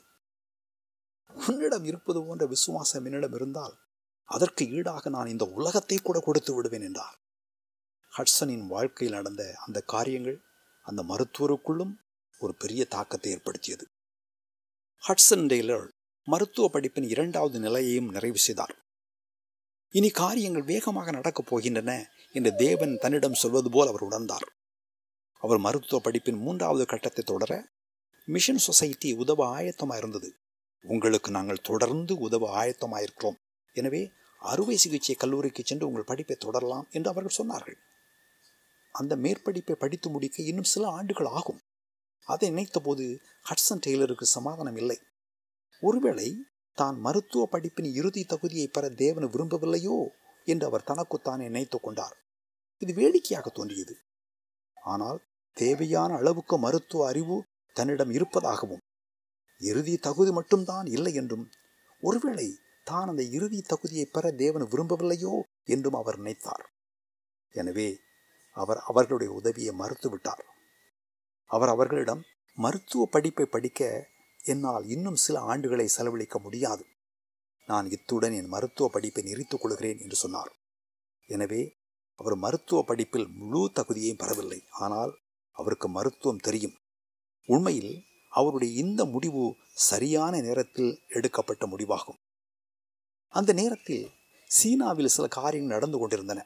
[SPEAKER 1] உன்னிடம் இருப்பது போன்ற விசுவாசம் என்னிடம் இருந்தால் அதற்கு ஈடாக நான் இந்த உலகத்தை கூட கொடுத்து விடுவேன் என்றார் ஹட்சனின் வாழ்க்கையில் நடந்த அந்த காரியங்கள் அந்த மருத்துவருக்குள்ளும் ஒரு பெரிய தாக்கத்தை ஏற்படுத்தியது ஹட்சன் டெய்லர் மருத்துவ படிப்பின் இரண்டாவது நிலையையும் நிறைவு செய்தார் இனி காரியங்கள் வேகமாக நடக்கப் போகின்றன என்று தேவன் தன்னிடம் சொல்வது போல் அவர் உணர்ந்தார் அவர் மருத்துவ படிப்பின் மூன்றாவது கட்டத்தை தொடர மிஷன் சொசைட்டி உதவ ஆயத்தமாக இருந்தது உங்களுக்கு நாங்கள் தொடர்ந்து உதவ ஆயத்தமாயிருக்கிறோம் எனவே அறுவை சிகிச்சை கல்லூரிக்கு சென்று உங்கள் படிப்பை தொடரலாம் என்று அவர்கள் சொன்னார்கள் அந்த மேற்படிப்பை படித்து முடிக்க இன்னும் சில ஆண்டுகள் ஆகும் அதை நினைத்தபோது ஹட்சன் டெய்லருக்கு சமாதானம் இல்லை ஒருவேளை தான் மருத்துவ படிப்பின் இறுதி தகுதியை பெற தேவன் விரும்பவில்லையோ என்று அவர் தனக்குத்தானே நினைத்து கொண்டார் இது வேடிக்கையாக தோன்றியது ஆனால் தேவையான அளவுக்கு மருத்துவ அறிவு தன்னிடம் இருப்பதாகவும் இறுதி தகுதி மட்டும்தான் இல்லை என்றும் ஒருவேளை தான் அந்த இறுதி தகுதியை பெற தேவன் விரும்பவில்லையோ என்றும் அவர் நினைத்தார் எனவே அவர் அவர்களுடைய உதவியை மறுத்துவிட்டார் அவர் அவர்களிடம் மருத்துவ படிப்பை படிக்க என்னால் இன்னும் சில ஆண்டுகளை செலவழிக்க முடியாது நான் இத்துடன் என் மருத்துவ படிப்பை நிறுத்திக் கொள்கிறேன் என்று சொன்னார் எனவே அவர் மருத்துவ படிப்பில் முழு தகுதியையும் பெறவில்லை ஆனால் அவருக்கு மருத்துவம் தெரியும் உண்மையில் அவருடைய இந்த முடிவு சரியான நேரத்தில் எடுக்கப்பட்ட முடிவாகும் அந்த நேரத்தில் சீனாவில் சில காரியங்கள் நடந்து கொண்டிருந்தன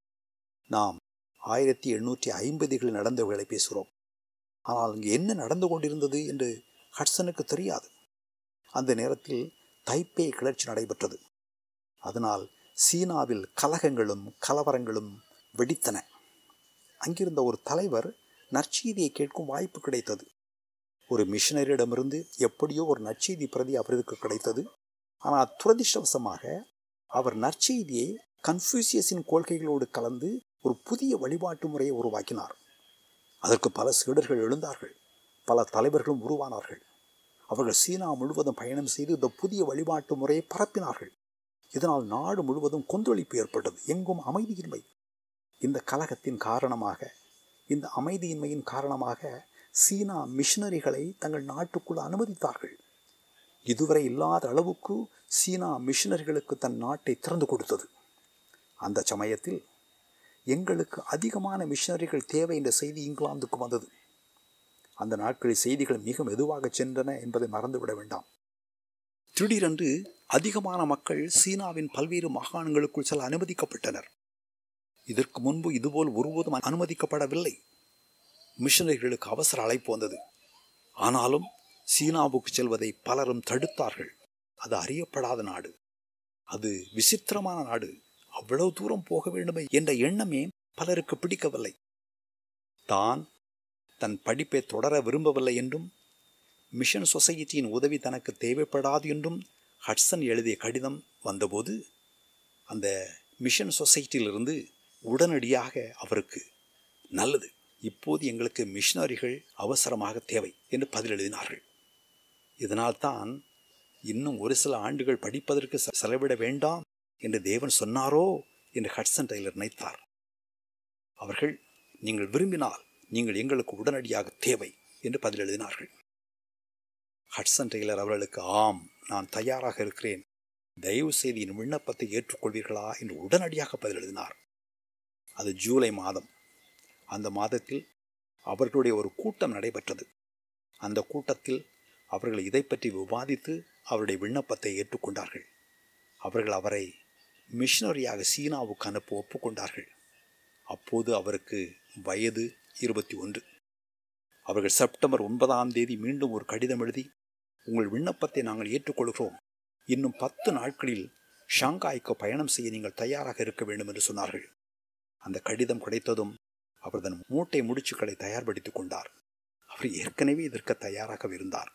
[SPEAKER 1] நாம் ஆயிரத்தி எண்ணூற்றி ஐம்பதுகளில் நடந்தவர்களை பேசுகிறோம் ஆனால் அங்கு என்ன நடந்து கொண்டிருந்தது என்று ஹட்சனுக்கு தெரியாது அந்த நேரத்தில் தைப்பே கிளர்ச்சி நடைபெற்றது அதனால் சீனாவில் கலகங்களும் கலவரங்களும் வெடித்தன அங்கிருந்த ஒரு தலைவர் நற்செய்தியை கேட்கும் வாய்ப்பு கிடைத்தது ஒரு மிஷனரியிடமிருந்து எப்படியோ ஒரு நற்செய்தி பிரதி அவருக்கு கிடைத்தது ஆனால் துரதிர்ஷ்டவசமாக அவர் நற்செய்தியை கன்ஃபியூசியஸின் கொள்கைகளோடு கலந்து ஒரு புதிய வழிபாட்டு முறையை உருவாக்கினார் அதற்கு பல சீடர்கள் எழுந்தார்கள் பல தலைவர்களும் உருவானார்கள் அவர்கள் சீனா முழுவதும் பயணம் செய்து இந்த புதிய வழிபாட்டு முறையை பரப்பினார்கள் இதனால் நாடு முழுவதும் கொந்தளிப்பு ஏற்பட்டது எங்கும் அமைதியின்மை இந்த கலகத்தின் காரணமாக இந்த அமைதியின்மையின் காரணமாக சீனா மிஷனரிகளை தங்கள் நாட்டுக்குள் அனுமதித்தார்கள் இதுவரை இல்லாத அளவுக்கு சீனா மிஷனரிகளுக்கு தன் நாட்டை திறந்து கொடுத்தது அந்த சமயத்தில் எங்களுக்கு அதிகமான மிஷனரிகள் தேவை என்ற செய்தி இங்கிலாந்துக்கு வந்தது அந்த நாட்களில் செய்திகள் மிக மெதுவாக சென்றன என்பதை மறந்துவிட வேண்டாம் திடீரென்று அதிகமான மக்கள் சீனாவின் பல்வேறு மாகாணங்களுக்குள் செல்ல அனுமதிக்கப்பட்டனர் இதற்கு முன்பு இதுபோல் ஒருபோதும் அனுமதிக்கப்படவில்லை மிஷனரிகளுக்கு அவசர அழைப்பு வந்தது ஆனாலும் சீனாவுக்கு செல்வதை பலரும் தடுத்தார்கள் அது அறியப்படாத நாடு அது விசித்திரமான நாடு அவ்வளவு தூரம் போக வேண்டுமே என்ற எண்ணமே பலருக்கு பிடிக்கவில்லை தான் தன் படிப்பை தொடர விரும்பவில்லை என்றும் மிஷன் சொசைட்டியின் உதவி தனக்கு தேவைப்படாது என்றும் ஹட்சன் எழுதிய கடிதம் வந்தபோது அந்த மிஷன் சொசைட்டியிலிருந்து உடனடியாக அவருக்கு நல்லது இப்போது எங்களுக்கு மிஷனரிகள் அவசரமாக தேவை என்று பதில் எழுதினார்கள் இதனால்தான் இன்னும் ஒரு சில ஆண்டுகள் படிப்பதற்கு செலவிட வேண்டாம் என்று தேவன் சொன்னாரோ என்று ஹட்சன் டெய்லர் நினைத்தார் அவர்கள் நீங்கள் விரும்பினால் நீங்கள் எங்களுக்கு உடனடியாக தேவை என்று பதில் எழுதினார்கள் ஹட்சன் டெய்லர் அவர்களுக்கு ஆம் நான் தயாராக இருக்கிறேன் தயவு செய்து என் விண்ணப்பத்தை ஏற்றுக்கொள்வீர்களா என்று உடனடியாக பதில் எழுதினார் அது ஜூலை மாதம் அந்த மாதத்தில் அவர்களுடைய ஒரு கூட்டம் நடைபெற்றது அந்த கூட்டத்தில் அவர்கள் இதை பற்றி விவாதித்து அவருடைய விண்ணப்பத்தை ஏற்றுக்கொண்டார்கள் அவர்கள் அவரை மிஷனரியாக சீனாவுக்கு அனுப்ப ஒப்புக்கொண்டார்கள் அப்போது அவருக்கு வயது இருபத்தி ஒன்று அவர்கள் செப்டம்பர் ஒன்பதாம் தேதி மீண்டும் ஒரு கடிதம் எழுதி உங்கள் விண்ணப்பத்தை நாங்கள் ஏற்றுக்கொள்கிறோம் இன்னும் பத்து நாட்களில் ஷாங்காய்க்கு பயணம் செய்ய நீங்கள் தயாராக இருக்க வேண்டும் என்று சொன்னார்கள் அந்த கடிதம் கிடைத்ததும் அவர் தன் மூட்டை முடிச்சுக்களை தயார்படுத்திக் கொண்டார் அவர் ஏற்கனவே இதற்கு தயாராக இருந்தார்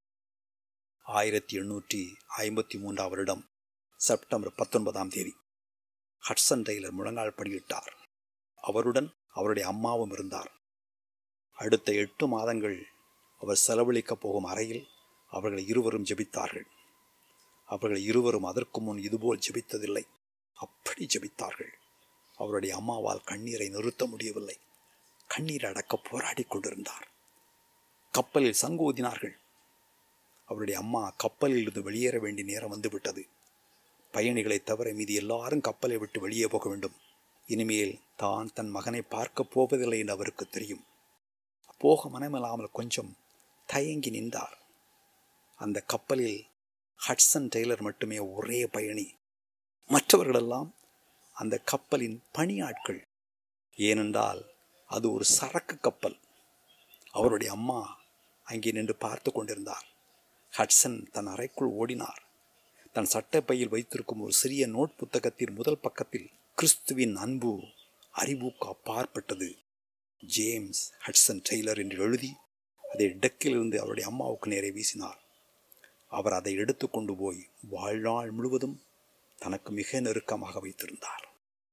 [SPEAKER 1] ஆயிரத்தி எண்ணூற்றி ஐம்பத்தி மூன்றாம் வருடம் செப்டம்பர் பத்தொன்பதாம் தேதி ஹட்சன் டெய்லர் முழங்கால் படியிட்டார் அவருடன் அவருடைய அம்மாவும் இருந்தார் அடுத்த எட்டு மாதங்கள் அவர் செலவழிக்கப் போகும் அறையில் அவர்கள் இருவரும் ஜெபித்தார்கள் அவர்கள் இருவரும் அதற்கு முன் இதுபோல் ஜெபித்ததில்லை அப்படி ஜெபித்தார்கள் அவருடைய அம்மாவால் கண்ணீரை நிறுத்த முடியவில்லை கண்ணீர் அடக்க போராடி கொண்டிருந்தார் கப்பலில் சங்கு ஊதினார்கள் அவருடைய அம்மா கப்பலில் இருந்து வெளியேற வேண்டிய நேரம் வந்துவிட்டது பயணிகளை தவிர மீது எல்லாரும் கப்பலை விட்டு வெளியே போக வேண்டும் இனிமேல் தான் தன் மகனை பார்க்க போவதில்லை என்று அவருக்கு தெரியும் போக மனமில்லாமல் கொஞ்சம் தயங்கி நின்றார் அந்த கப்பலில் ஹட்சன் டெய்லர் மட்டுமே ஒரே பயணி மற்றவர்களெல்லாம் அந்த கப்பலின் பணியாட்கள் ஏனென்றால் அது ஒரு சரக்கு கப்பல் அவருடைய அம்மா அங்கே நின்று பார்த்து கொண்டிருந்தார் ஹட்சன் தன் அறைக்குள் ஓடினார் தன் சட்டைப்பையில் வைத்திருக்கும் ஒரு சிறிய நோட் புத்தகத்தின் முதல் பக்கத்தில் கிறிஸ்துவின் அன்பு அறிவுக்கு அப்பாற்பட்டது ஜேம்ஸ் ஹட்சன் டெய்லர் என்று எழுதி அதை டெக்கிலிருந்து அவருடைய அம்மாவுக்கு நேரே வீசினார் அவர் அதை எடுத்துக்கொண்டு போய் வாழ்நாள் முழுவதும் தனக்கு மிக நெருக்கமாக வைத்திருந்தார்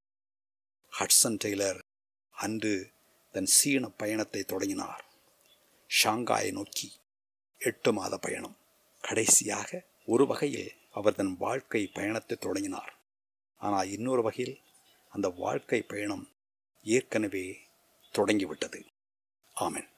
[SPEAKER 1] ஹட்சன் டெய்லர் அன்று தன் சீன பயணத்தை தொடங்கினார் ஷாங்காயை நோக்கி எட்டு மாத பயணம் கடைசியாக ஒரு வகையில் அவர் தன் வாழ்க்கை பயணத்தை தொடங்கினார் ஆனால் இன்னொரு வகையில் அந்த வாழ்க்கை பயணம் ஏற்கனவே தொடங்கிவிட்டது ஆமென்